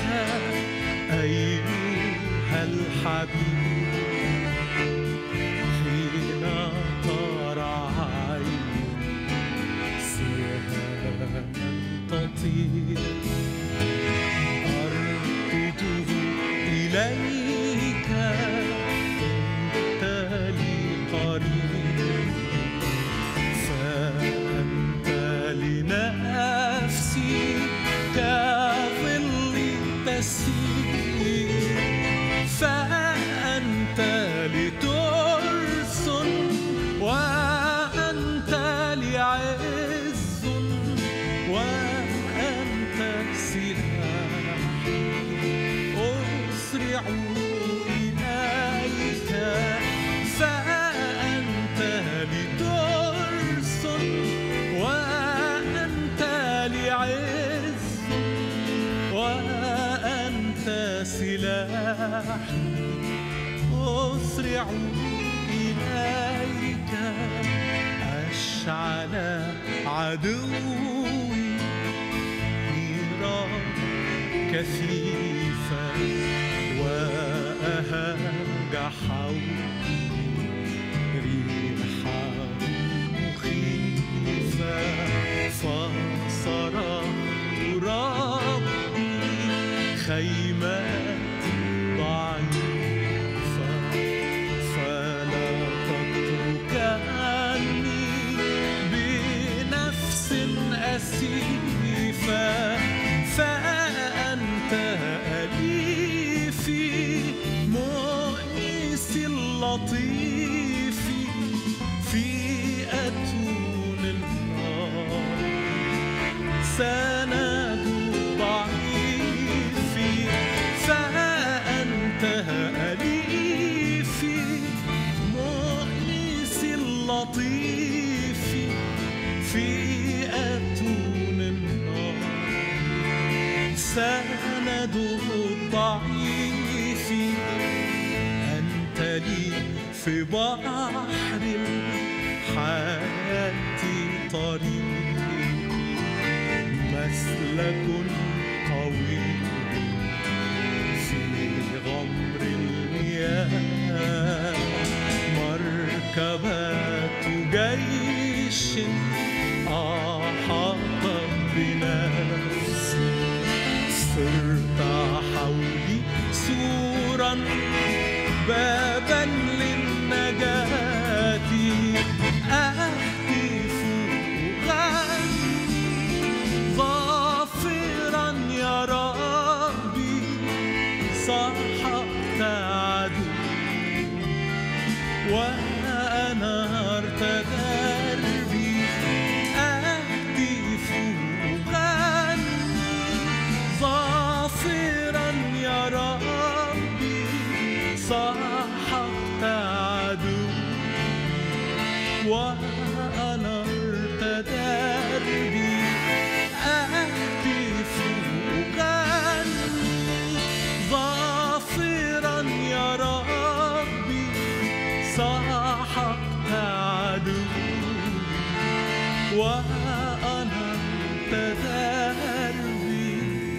أيها الحبيب حين ترى عيني سهاما تطير أركض إليك أنت لي قريب فأنت لنفسي كظل تسير فأنت لترس وأنت لعز وأنت سلاحي أسرع وحيد أسرع إليك أشعل عدوي نيران كثيفة وأهاج حولي ريحا مخيفة فصرخت ربي خيمات ضعيفة فلا تتركني بنفس أسيفة فأنت أليفي مؤنسي اللطيف في أتون النار سند ضعيفي فأنت أليفي مؤنسي اللطيف في أتون النار سند الضعيف أنت لي في بحر الحياة طريق مسلك طويل في غمر المياه مركبات جيش أحاطت بنفسي صرت حولي سورا بابا للنجاة أهتف أغني ظافرا يا ربي سحقت عدو وأنرت دربي أهتف أغني ظافرا يا ربي سحقت عدو وأنرت دربي أهتف أغني ظافرا يا ربي سحقت عدو وأنرت دربي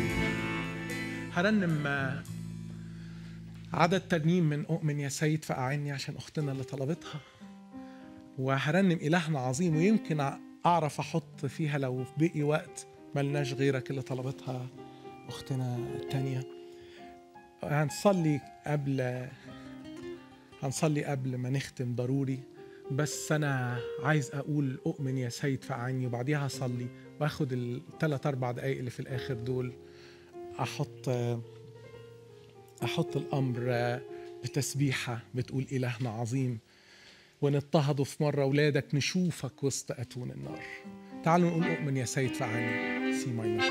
هرنم آه، عدد ترنيم من أؤمن يا سيد فأعني عشان أختنا اللي طلبتها وهرنم إلهنا عظيم ويمكن أعرف أحط فيها لو بقي وقت ملناش غيرك اللي طلبتها أختنا التانية هنصلي قبل هنصلي قبل ما نختم ضروري بس أنا عايز أقول أؤمن يا سيد فأعني وبعديها هصلي وآخد الثلاث أربع دقايق اللي في الآخر دول أحط أحط الأمر بتسبيحة بتقول إلهنا عظيم ونضطهدوا في مرة أولادك نشوفك وسط أتون النار تعالوا نقول أؤمن يا سيد فعني سي ماينر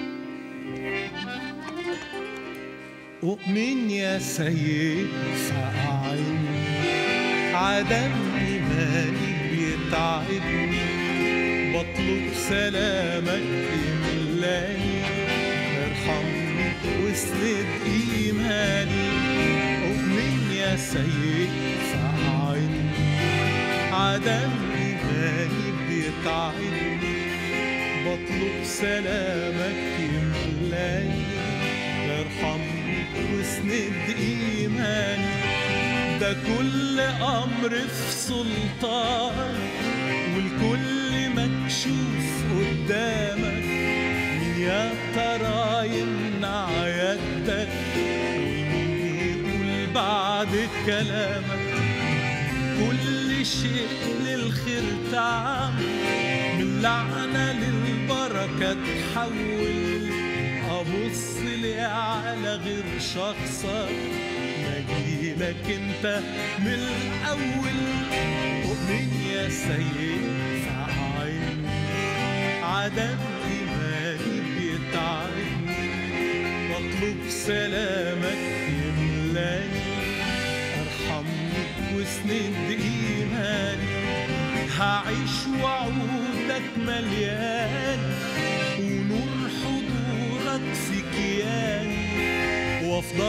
أؤمن يا سيد فأعني عدم إيماني بيتعبني بطلب سلامك إملاني ارحمني واسند إيماني أؤمن يا سيد فأعني عدم إيماني بيتعبني بطلب سلامك يملاني ارحمني واسند إيماني ده كل أمر في سلطان والكل مكشوف قدامك مين يا ترى يمنع يدك ومين يقول بعد كلامك كل شيء للخير تعمل من لعنة للبركة تحول أبص لي على غير شخصك مجيلك انت من الأول أؤمن يا سيد فعين عدم إيماني بيتعبني واطلب سلامك يملاني ارحمني واسند إيماني هعيش وعودك مليان ونور حضورك في كياني وافضل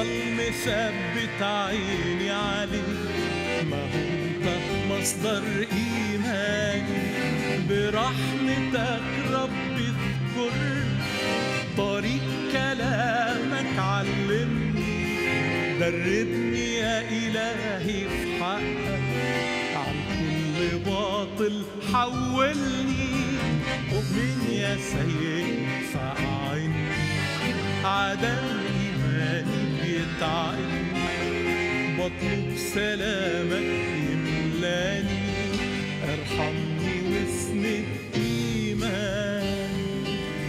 مثبت عيني عليك ما هو انت مصدر ايماني برحمتك ربي اذكر طريق كلامك علمني دربني يا إلهي في حقك عن كل باطل حولني أؤمن يا سيد فأعني عدم إيماني بيتعبني بطلب سلامك يملاني ارحمني واسند إيماني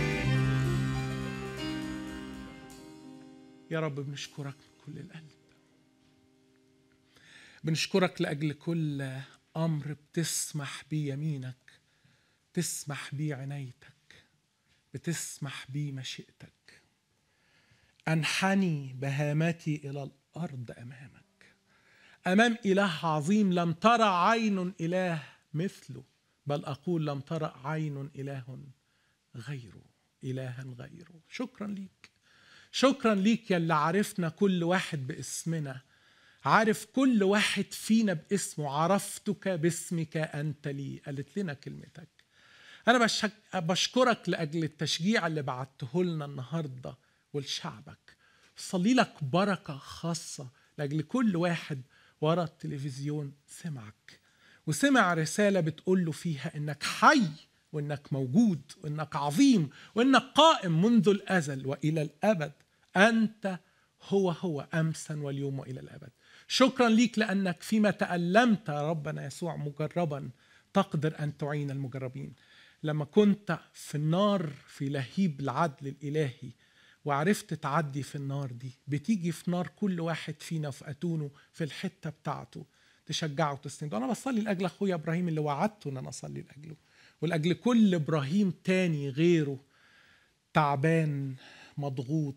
يا رب بنشكرك من كل القلب بنشكرك لأجل كل أمر بتسمح بيه يمينك تسمح بيه عنايتك بتسمح بيه مشيئتك أنحني بهامتي إلى الأرض أمامك أمام إله عظيم لم ترى عين إله مثله بل أقول لم ترى عين إله غيره إلها غيره شكرا ليك شكرا ليك يا اللي عرفنا كل واحد باسمنا عارف كل واحد فينا باسمه عرفتك باسمك أنت لي قالت لنا كلمتك أنا بشك... بشكرك لأجل التشجيع اللي بعته لنا النهاردة ولشعبك صلي لك بركة خاصة لأجل كل واحد ورا التلفزيون سمعك وسمع رسالة بتقول له فيها إنك حي وإنك موجود وإنك عظيم وإنك قائم منذ الأزل وإلى الأبد أنت هو هو أمسا واليوم وإلى الأبد شكرا ليك لأنك فيما تألمت يا ربنا يسوع مجربا تقدر أن تعين المجربين لما كنت في النار في لهيب العدل الإلهي وعرفت تعدي في النار دي بتيجي في نار كل واحد فينا في أتونه في الحتة بتاعته تشجعه وتسنده أنا بصلي لأجل أخويا إبراهيم اللي وعدته أن أنا أصلي لأجله ولأجل كل إبراهيم تاني غيره تعبان مضغوط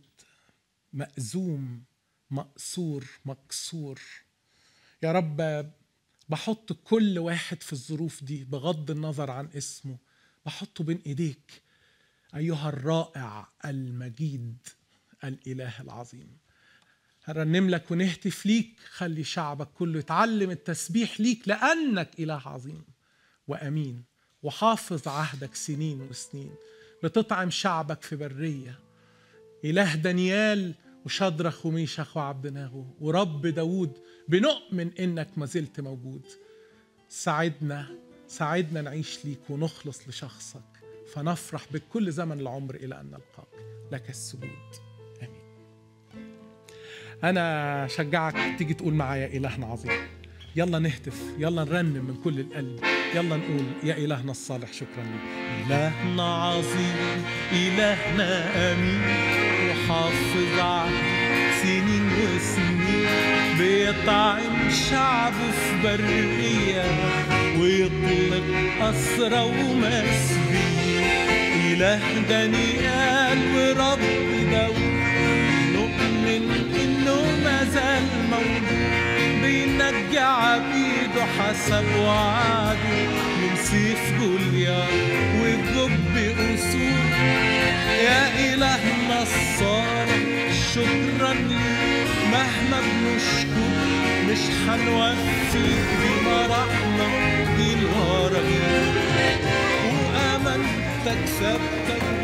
مأزوم مقصور مكسور يا رب بحط كل واحد في الظروف دي بغض النظر عن اسمه بحطه بين ايديك ايها الرائع المجيد الاله العظيم هنرنم لك ونهتف ليك خلي شعبك كله يتعلم التسبيح ليك لانك اله عظيم وامين وحافظ عهدك سنين وسنين بتطعم شعبك في بريه اله دانيال وشدرخ وميشخ وعبدناغو ورب داود بنؤمن انك ما زلت موجود ساعدنا ساعدنا نعيش ليك ونخلص لشخصك فنفرح بكل زمن العمر الى ان نلقاك لك السجود امين انا شجعك تيجي تقول معايا الهنا عظيم يلا نهتف يلا نرنم من كل القلب يلا نقول يا إلهنا الصالح شكرا لك إلهنا عظيم إلهنا أمين وحافظ عهد سنين وسنين بيطعم شعبه في برية ويطلق أسرى ومسبيين إله دانيال ورب داود نؤمن إنه ما زال موجود بينجي عبيده حسب وعده من سيف جوليار وجب أسود يا إلهنا الصالح شكرا ليك مهما بنشكر مش هنوفي بمراحنا دي الهرم وأمانتك ثابتة